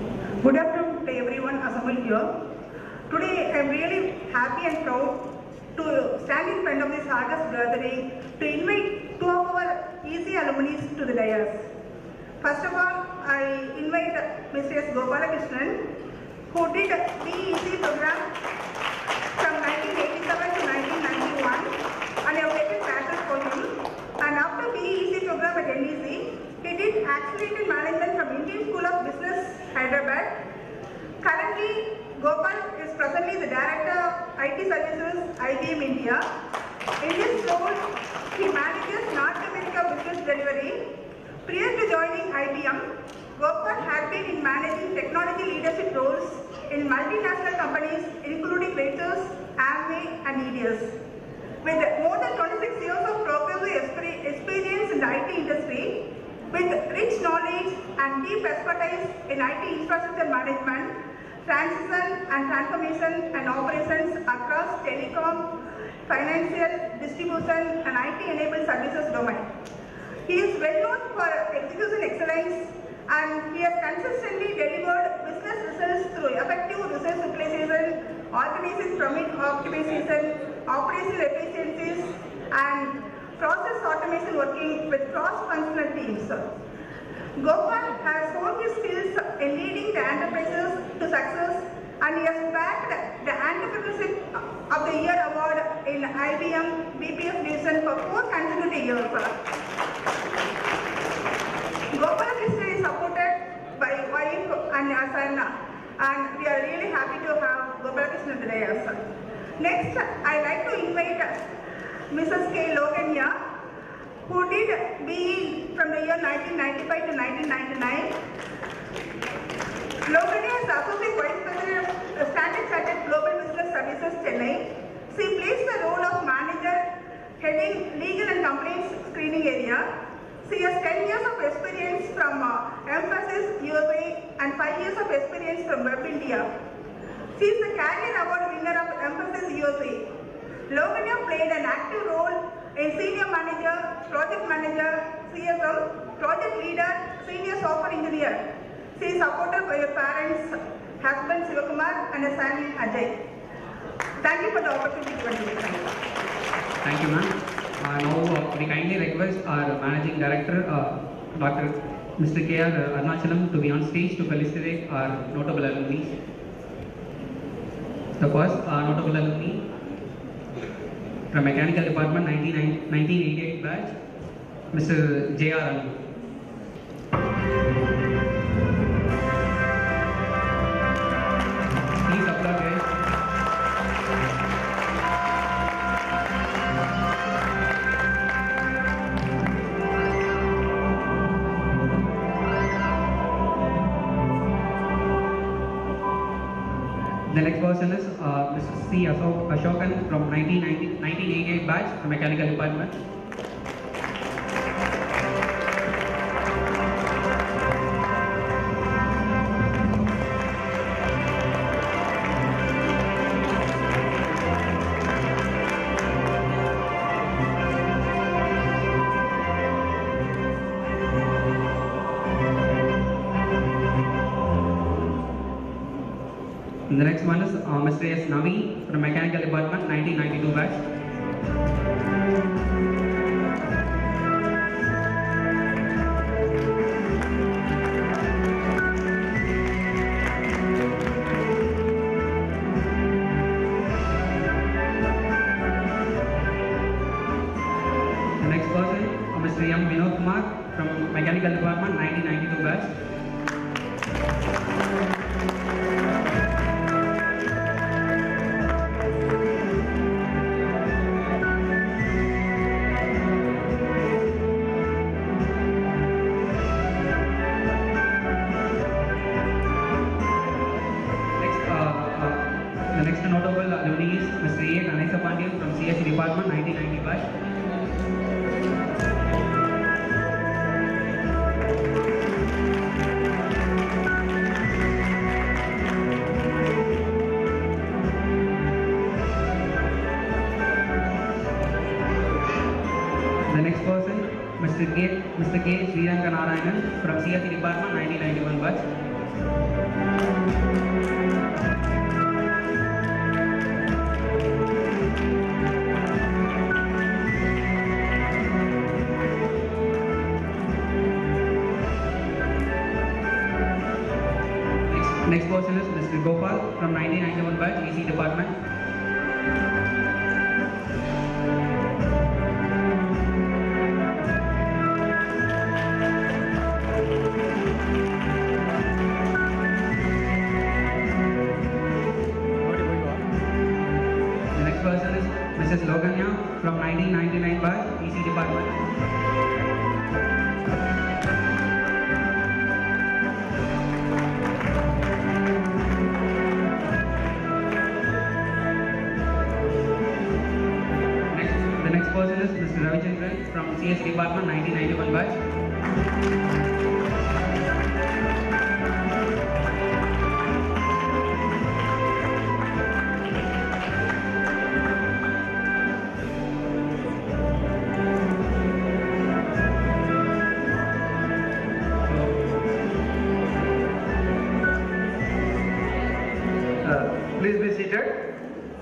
Good afternoon to everyone assembled here. Today I am really happy and proud to stand in front of this august gathering to invite two of our EC alumni to the dais. First of all, I invite Mr. S. Gopalakrishnan, who did BEC program from 1987 to 1991 and I have taken classes for him. And after BEC program at NEC, he did accelerated management from Indian School of Business, Hyderabad. Currently, Gopal is presently the Director of IT Services, IBM India. In this role, he manages North America business delivery. Prior to joining IBM, Gopal had been in managing technology leadership roles in multinational companies including Reuters, Amway and EDS. With more than 26 years of progressive exper- experience in the IT industry, with rich knowledge and deep expertise in IT infrastructure management, transition and transformation and operations across telecom, financial, distribution and IT-enabled services domain. He is well known for execution excellence and he has consistently delivered business results through effective resource utilization, organization profit optimization, operational efficiencies and process automation working with cross-functional teams. Gopal has shown his skills in leading the enterprises to success and he has bagged the Entrepreneurship of the Year award in IBM BPS division for four consecutive years. Gopal Krishna is supported by wife and a son and we are really happy to have Gopal Krishna today also. Next, I like to invite Mrs. K. Logania who did BE from the year 1995 to 1999. Logania is Associate Vice President of Standard Chartered Global Business Services, Chennai. She plays the role of manager heading legal and complaints screening area. She has 10 years of experience from uh, Emphasis USA and 5 years of experience from Web India. She is the Career Award winner of Emphasis USA. Logania played an active role in senior manager, project manager, CSM, project leader, senior software engineer. She is supported by her parents, husband Sivakumar and her son Ajay. Thank you for the opportunity given to me. Thank you, ma'am. Uh, now uh, we kindly request our managing director, uh, Dr. Mr. K.R. Arnachalam, to be on stage to felicitate our notable alumni. The first uh, notable alumni from Mechanical Department 19, 1988 batch, Mr. J.R. Alu. Please applaud, guys. The next person is uh, Mr. C. Ashok, Ashokan from 1990, 1988 batch from Mechanical Department. And the next one is uh, Mr. S. Navi from Mechanical Department 1992 batch. The next person, uh, Mr. M. Vinod Kumar from Mechanical Department 1992 batch. Next, uh, uh, the next notable alumni is Mr. A. Ganesa Pandian from CSE Department 1990 batch. The next person, Mr. K. Mr. K. Sriranga Narayanan from CSE Department 1991 batch. Next person is Mr. Gopal from 1991 batch, EC department. The next person is Mrs. Loganya from 1999 batch, EC department. Next, the next person is Mr. Ravichandran from CS department, 1991 batch. Uh, Please be seated.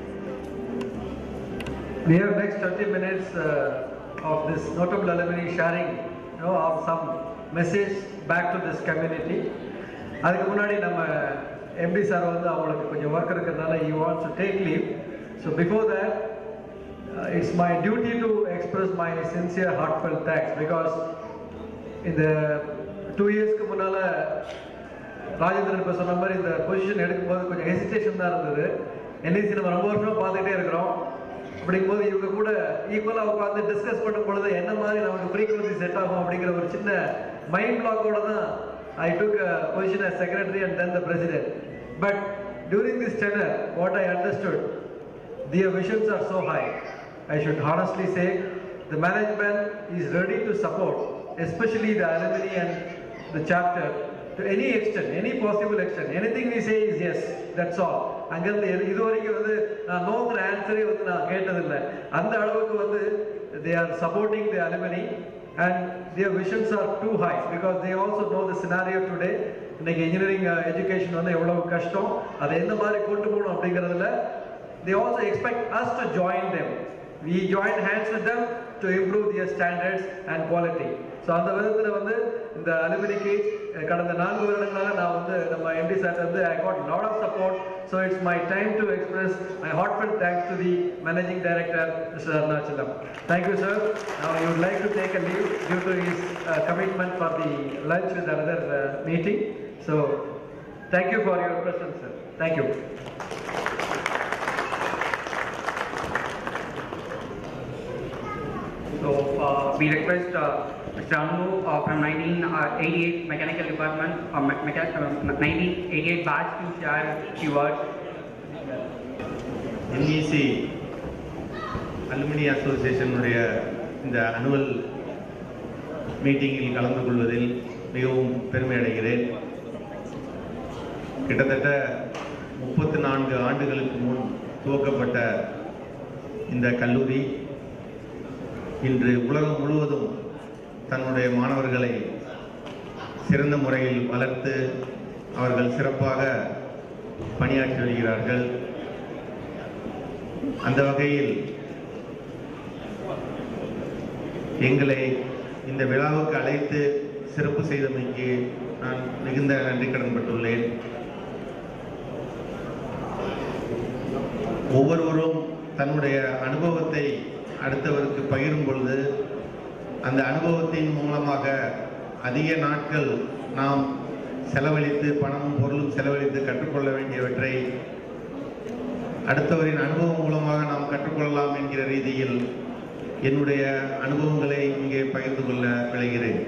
We have next 30 minutes uh, of this notable alumni sharing, you know, of some message back to this community. அதுக்கு முன்னாடி நம்ம MD sir வந்து அவங்களுக்கு கொஞ்சம் work இருக்கிறதுனால you wants to take leave so before that it's my duty to express my sincere heartfelt thanks because இந்த two இயர்ஸ்க்கு முன்னால் ராஜேந்திரன் இப்போ சொன்ன மாதிரி இந்த பொசிஷன் எடுக்கும்போது கொஞ்சம் ஹெசிடேஷன் தான் இருந்தது என்ஐசி நம்ம ரொம்ப வருஷமா பார்த்துக்கிட்டே இருக்கிறோம் அப்படிங்கும்போது இவங்க கூட ஈக்குவலாக உட்காந்து டிஸ்கஸ் பண்ணும் பொழுது என்ன மாதிரி நமக்கு ஃப்ரீக்வன்சி செட் ஆகும் அப்படிங்கிற ஒரு சின்ன மைண்ட் பிளாக்கோட தான் I took position as secretary and then the president but during this tenure what I understood their visions are so high I should honestly say the management is ready to support especially the alumni and the chapter to any extent, any possible extent. Anything we say is yes, that's all. அங்கிருந்து எது- இது வரைக்கும் வந்து நான் நோங்கிற ஆன்சரே வந்து நான் கேட்டதில்லை அந்த அளவுக்கு வந்து they are supporting the alumni and their visions are too high because they also know the scenario today இன்னைக்கு இன்ஜினியரிங் எஜுகேஷன் வந்து எவ்வளவு கஷ்டம் அதை எந்த மாதிரி கொண்டு போகணும் அப்படிங்கிறதுல they also expect us to join them we join hands with them to improve their standards and quality so அந்த விதத்தில் வந்து இந்த அலுமினிக்கு கடந்த நான்கு வருடங்களாக நான் வந்து நம்ம எம்டி சார் வந்து I got lot of support so it's my time to express my heartfelt thanks to the managing director mister Arunachalam thank you sir now you would like to take a leave due to his uh, commitment for the lunch with another uh, meeting so thank you for your presence sir thank you So uh, we request uh, Mr. Anu uh, from 1988 Mechanical Department, uh, me- mecha- uh, 1988 batch to share few words. NEC alumni அசோசியேஷனுடைய இந்த annual மீட்டிங்கில் கலந்து கொள்வதில் மிகவும் பெருமை அடைகிறேன் கிட்டத்தட்ட முப்பத்து நான்கு ஆண்டுகளுக்கு முன் துவக்கப்பட்ட இந்த கல்லூரி இன்று உலகம் முழுவதும் தன்னுடைய மாணவர்களை சிறந்த முறையில் வளர்த்து அவர்கள் சிறப்பாக பணியாற்றி வருகிறார்கள் அந்த வகையில் எங்களை இந்த விழாவுக்கு அழைத்து சிறப்பு செய்தமைக்கு நான் மிகுந்த நன்றி கடன்பட்டுள்ளேன் ஒவ்வொருவரும் தன்னுடைய அனுபவத்தை அடுத்தவருக்கு பகிரும் பொழுது அந்த அனுபவத்தின் மூலமாக அதிக நாட்கள் நாம் செலவழித்து பணமும் பொருளும் செலவழித்து கற்றுக்கொள்ள வேண்டியவற்றை அடுத்தவரின் அனுபவம் மூலமாக நாம் கற்றுக்கொள்ளலாம் என்கிற ரீதியில் என்னுடைய அனுபவங்களை இங்கே பகிர்ந்து கொள்ள விளைகிறேன்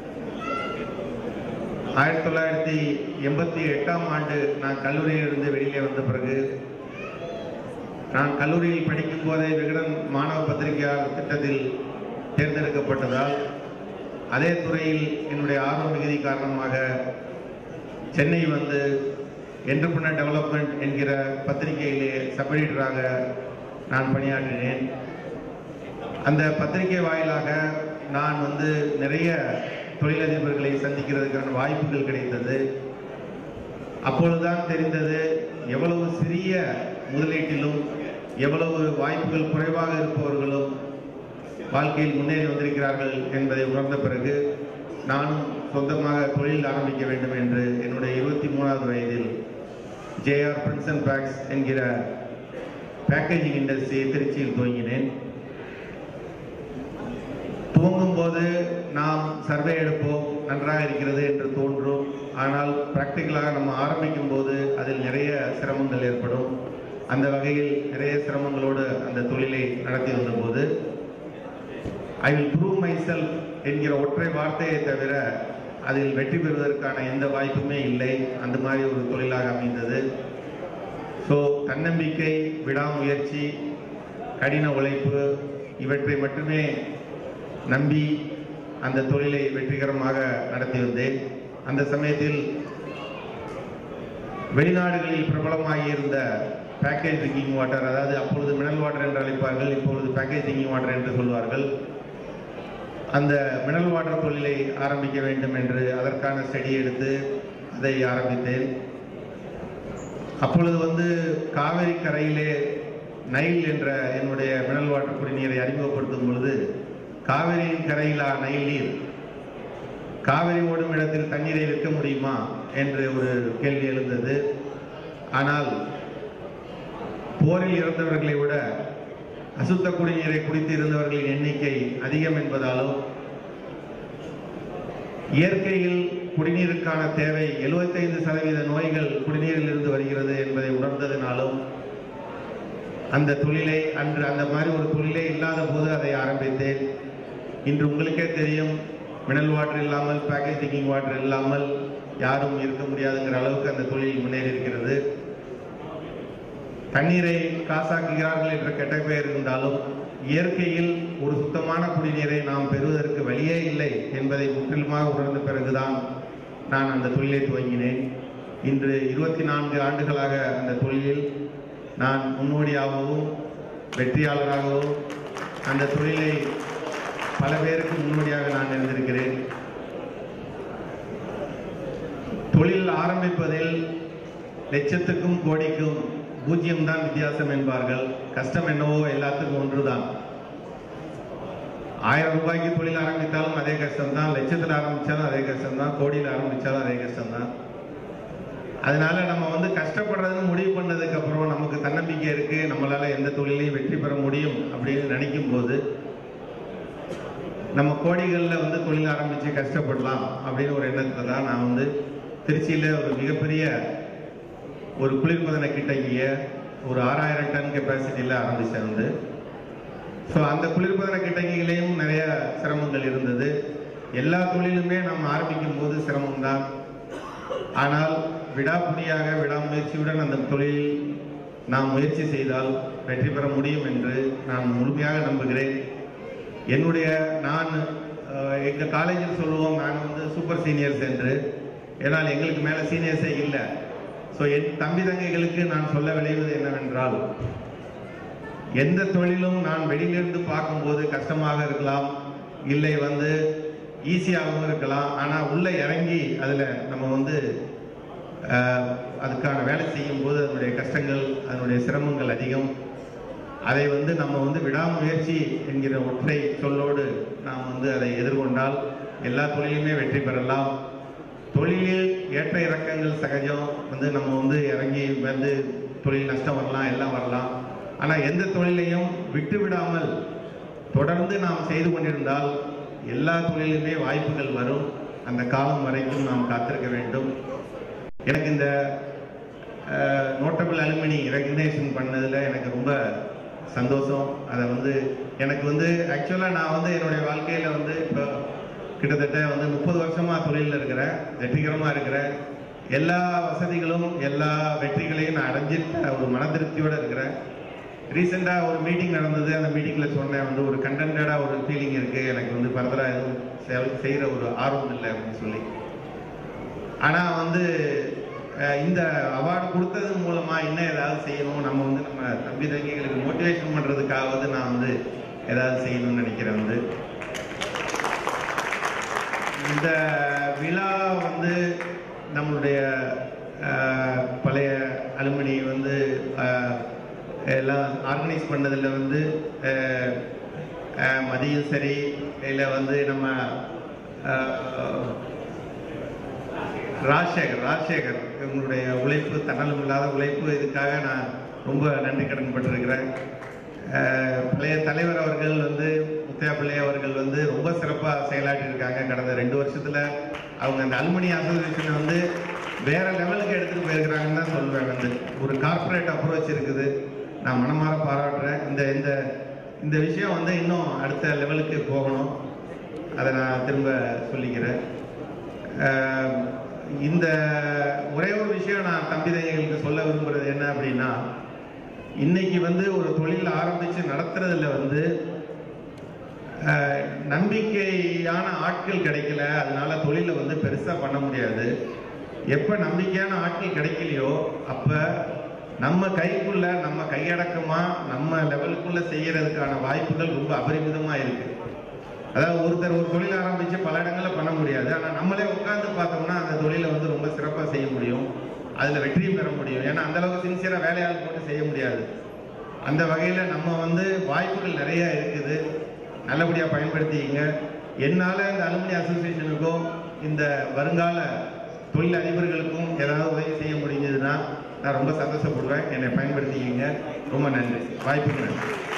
ஆயிரத்தி தொள்ளாயிரத்தி எண்பத்தி எட்டாம் ஆண்டு நான் கல்லூரியிலிருந்து வெளியே வந்த பிறகு நான் கல்லூரியில் படிக்கும் போதே விகடன் மாணவ பத்திரிகையாளர் திட்டத்தில் தேர்ந்தெடுக்கப்பட்டதால் அதே துறையில் என்னுடைய ஆர்வ மிகுதி காரணமாக சென்னை வந்து என்டர்பிரினர் டெவலப்மெண்ட் என்கிற பத்திரிகையிலே சப் எடிட்டராக நான் பணியாற்றினேன் அந்த பத்திரிகை வாயிலாக நான் வந்து நிறைய தொழிலதிபர்களை சந்திக்கிறதுக்கான வாய்ப்புகள் கிடைத்தது அப்பொழுதுதான் தெரிந்தது எவ்வளவு சிறிய முதலீட்டிலும் எவ்வளவு வாய்ப்புகள் குறைவாக இருப்பவர்களும் வாழ்க்கையில் முன்னேறி வந்திருக்கிறார்கள் என்பதை உணர்ந்த பிறகு நானும் சொந்தமாக தொழில் ஆரம்பிக்க வேண்டும் என்று என்னுடைய இருபத்தி மூணாவது வயதில் ஜேஆர் பிரின்ஸ் அண்ட் பேக்ஸ் என்கிற பேக்கேஜிங் இண்டஸ்ட்ரியை திருச்சியில் துவங்கினேன் துவங்கும் போது நாம் சர்வே எடுப்போம் நன்றாக இருக்கிறது என்று தோன்றும் ஆனால் ப்ராக்டிக்கலாக நம்ம ஆரம்பிக்கும் போது அதில் நிறைய சிரமங்கள் ஏற்படும் அந்த வகையில் நிறைய சிரமங்களோடு அந்த தொழிலை நடத்தி வந்தபோது I will prove myself என்கிற ஒற்றை வார்த்தையை தவிர அதில் வெற்றி பெறுவதற்கான எந்த வாய்ப்புமே இல்லை அந்த மாதிரி ஒரு தொழிலாக அமைந்தது ஸோ தன்னம்பிக்கை விடாமுயற்சி கடின உழைப்பு இவற்றை மட்டுமே நம்பி அந்த தொழிலை வெற்றிகரமாக நடத்தி வந்தேன் அந்த சமயத்தில் வெளிநாடுகளில் பிரபலமாகி இருந்த பேக்கேஜ் ட்ரிங்கிங் வாட்டர் அதாவது அப்பொழுது மினரல் வாட்டர் என்று அழைப்பார்கள் இப்பொழுது பேக்கேஜ் ட்ரிங்கிங் வாட்டர் என்று சொல்வார்கள் அந்த மினரல் வாட்டர் தொழிலை ஆரம்பிக்க வேண்டும் என்று அதற்கான ஸ்டடி எடுத்து அதை ஆரம்பித்தேன் அப்பொழுது வந்து காவிரி கரையிலே நைல் என்ற என்னுடைய மினரல் வாட்டர் குடிநீரை அறிமுகப்படுத்தும் பொழுது காவிரியின் கரையிலா நைல் நீர் காவிரி ஓடும் இடத்தில் தண்ணீரை விற்க முடியுமா என்று ஒரு கேள்வி எழுந்தது ஆனால் போரில் இறந்தவர்களை விட அசுத்த குடிநீரை குடித்து இருந்தவர்களின் எண்ணிக்கை அதிகம் என்பதாலும் இயற்கையில் குடிநீருக்கான தேவை 75% சதவீத நோய்கள் குடிநீரில் இருந்து வருகிறது என்பதை உணர்ந்ததினாலும் அந்த தொழிலை அன்று அந்த மாதிரி ஒரு தொழிலே இல்லாத போது அதை ஆரம்பித்தேன் இன்று உங்களுக்கே தெரியும் மினரல் வாட்டர் இல்லாமல் பேக்கேஜ் ட்ரிங்கிங் வாட்டர் இல்லாமல் யாரும் இருக்க முடியாதுங்கிற அளவுக்கு அந்த தொழில் முன்னேறி இருக்கிறது தண்ணீரை காசாக்குகிறார்கள் என்ற கெட்ட பெயர் இருந்தாலும் இயற்கையில் ஒரு சுத்தமான குடிநீரை நாம் பெறுவதற்கு வழியே இல்லை என்பதை முற்றிலுமாக உணர்ந்த பிறகுதான் நான் அந்த தொழிலை துவங்கினேன் இன்று இருபத்தி நான்கு ஆண்டுகளாக அந்த தொழிலில் நான் முன்னோடியாகவும் வெற்றியாளராகவும் அந்த தொழிலை பல பேருக்கு முன்னோடியாக நான் இருந்திருக்கிறேன் தொழில் ஆரம்பிப்பதில் லட்சத்துக்கும் கோடிக்கும் பூஜ்ஜியம் தான் வித்தியாசம் என்பார்கள் கஷ்டம் என்னவோ எல்லாத்துக்கும் ஒன்றுதான் ஆயிரம் ரூபாய்க்கு தொழில் ஆரம்பித்தாலும் அதே கஷ்டம் தான் லட்சத்தில் ஆரம்பித்தாலும் அதே கஷ்டம் தான் கோடியில் ஆரம்பித்தாலும் அதே கஷ்டம் தான் அதனால நம்ம வந்து கஷ்டப்படுறதுன்னு முடிவு பண்ணதுக்கு அப்புறம் நமக்கு தன்னம்பிக்கை இருக்கு நம்மளால எந்த தொழிலையும் வெற்றி பெற முடியும் அப்படின்னு நினைக்கும் போது நம்ம கோடிகளில் வந்து தொழில் ஆரம்பித்து கஷ்டப்படலாம் அப்படின்னு ஒரு எண்ணத்தில் தான் நான் வந்து திருச்சியில் ஒரு மிகப்பெரிய ஒரு குளிர்பதன கிட்டங்கிய ஒரு ஆறாயிரம் டன் கெப்பாசிட்டியில் ஆரம்பித்தேன் வந்து ஸோ அந்த குளிர்பதன கிட்டங்கிலையும் நிறைய சிரமங்கள் இருந்தது எல்லா தொழிலுமே நம்ம ஆரம்பிக்கும் போது சிரமம்தான் ஆனால் விடாப்புடியாக விடாமுயற்சியுடன் அந்த தொழிலில் நாம் முயற்சி செய்தால் வெற்றி பெற முடியும் என்று நான் முழுமையாக நம்புகிறேன் என்னுடைய நான் அஹ், எங்க காலேஜில் சொல்லுவோம் நான் வந்து சூப்பர் சீனியர்ஸ் என்று ஏன்னால் எங்களுக்கு மேல சீனியர்ஸே இல்லை ஸோ என் தம்பி தங்கைகளுக்கு நான் சொல்ல விளைவது என்னவென்றால் எந்த தொழிலும் நான் வெளியிலிருந்து பார்க்கும்போது கஷ்டமாக இருக்கலாம் இல்லை வந்து ஈஸியாகவும் இருக்கலாம் ஆனால் உள்ள இறங்கி அதில் நம்ம வந்து அஹ், அதுக்கான வேலை செய்யும் போது அதனுடைய கஷ்டங்கள் அதனுடைய சிரமங்கள் அதிகம் அதை வந்து நம்ம வந்து விடாமுயற்சி என்கிற ஒற்றை சொல்லோடு நாம் வந்து அதை எதிர்கொண்டால் எல்லா தொழிலுமே வெற்றி பெறலாம் தொழிலில் ஏற்ற இறக்கங்கள் சகஜம் வந்து நம்ம வந்து இறங்கி வந்து தொழில் நஷ்டம் வரலாம் எல்லாம் வரலாம் ஆனால் எந்த தொழிலையும் விட்டு விடாமல் தொடர்ந்து நாம் செய்து கொண்டிருந்தால் எல்லா தொழிலுமே வாய்ப்புகள் வரும் அந்த காலம் வரைக்கும் நாம் காத்திருக்க வேண்டும் எனக்கு இந்த நோட்டபிள் அலுமினி ரெகக்னேஷன் பண்ணதில் எனக்கு ரொம்ப சந்தோஷம் அதை வந்து எனக்கு வந்து ஆக்சுவலாக நான் வந்து என்னுடைய வாழ்க்கையில் வந்து இப்போ கிட்டத்தட்ட வந்து முப்பது வருஷமாக தொழிலில் இருக்கிறேன் வெற்றிகரமாக இருக்கிறேன் எல்லா வசதிகளும் எல்லா வெற்றிகளையும் நான் அடைஞ்சிட்ட ஒரு மன திருப்தியோடு இருக்கிறேன் ரீசெண்டாக ஒரு மீட்டிங் நடந்தது அந்த மீட்டிங்கில் சொன்னேன் வந்து ஒரு கண்டென்டாக ஒரு ஃபீலிங் இருக்குது எனக்கு வந்து ஃபர்தராக எதுவும் செ- செய்கிற ஒரு ஆர்வம் இல்லை அப்படின்னு சொல்லி ஆனால் வந்து அஹ், இந்த அவார்டு கொடுத்தது மூலமா இன்னும் ஏதாவது செய்யணும் நம்ம வந்து நம்ம தம்பி தங்கிகளுக்கு மோட்டிவேஷன் பண்றதுக்காவது நான் வந்து ஏதாவது செய்யணும்னு நினைக்கிறேன் வந்து இந்த விழா வந்து நம்மளுடைய அஹ், பழைய அலுமினி வந்து அஹ், எல்லாம் ஆர்கனைஸ் பண்ணதில் வந்து அஹ், அஹ், மதியம் சரி இல்லை வந்து நம்ம அஹ், ராஜசேகர் ராஜசேகர் இவங்களுடைய உழைப்பு தன்னலம் இல்லாத உழைப்பு இதுக்காக நான் ரொம்ப நன்றி கடன் பட்டிருக்கிறேன் அஹ், பழைய தலைவர் அவர்கள் வந்து முத்தையா பிள்ளை அவர்கள் வந்து ரொம்ப சிறப்பாக செயலாற்றி இருக்காங்க கடந்த ரெண்டு வருஷத்துல அவங்க அந்த அலுமினி அசோசியேஷனை வந்து வேற லெவலுக்கு எடுத்துட்டு போயிருக்கிறாங்கன்னு தான் சொல்லுவேன் வந்து ஒரு கார்ப்பரேட் அப்ரோச் இருக்குது நான் மனமாற பாராட்டுறேன் இந்த இந்த இந்த விஷயம் வந்து இன்னும் அடுத்த லெவலுக்கு போகணும் அதை நான் திரும்ப சொல்லிக்கிறேன் அஹ் இந்த ஒரே ஒரு விஷயம் நான் தம்பிதைகளுக்கு சொல்ல விரும்புறது என்ன அப்படின்னா இன்னைக்கு வந்து ஒரு தொழில் ஆரம்பிச்சு நடத்துறதுல வந்து அஹ், நம்பிக்கையான ஆட்கள் கிடைக்கல அதனால தொழிலை வந்து பெருசா பண்ண முடியாது எப்ப நம்பிக்கையான ஆட்கள் கிடைக்கலையோ அப்ப நம்ம கைக்குள்ள நம்ம கையடக்கமா நம்ம லெவலுக்குள்ள செய்யறதுக்கான வாய்ப்புகள் ரொம்ப அபரிமிதமா இருக்கு அதாவது ஒருத்தர் ஒரு தொழில் ஆரம்பிச்சு பல இடங்கள்ல பண்ண முடியாது ஆனா நம்மளே உட்கார்ந்து பார்த்தோம்னா அந்த தொழிலை வந்து ரொம்ப சிறப்பா செய்ய முடியும் அதுல வெற்றியும் பெற முடியும் ஏன்னா அந்த அளவுக்கு சின்சியரா வேலையாள் போட்டு செய்ய முடியாது அந்த வகையில நம்ம வந்து வாய்ப்புகள் நிறைய இருக்குது நல்லபடியா பயன்படுத்திக்கங்க என்னால இந்த அலுமினி அசோசியேஷனுக்கும் இந்த வருங்கால தொழில் அதிபர்களுக்கும் ஏதாவது உதவி செய்ய முடிஞ்சதுன்னா நான் ரொம்ப சந்தோஷப்படுவேன் என்னை பயன்படுத்திக்கிங்க ரொம்ப நன்றி வாய்ப்புக்கு நன்றி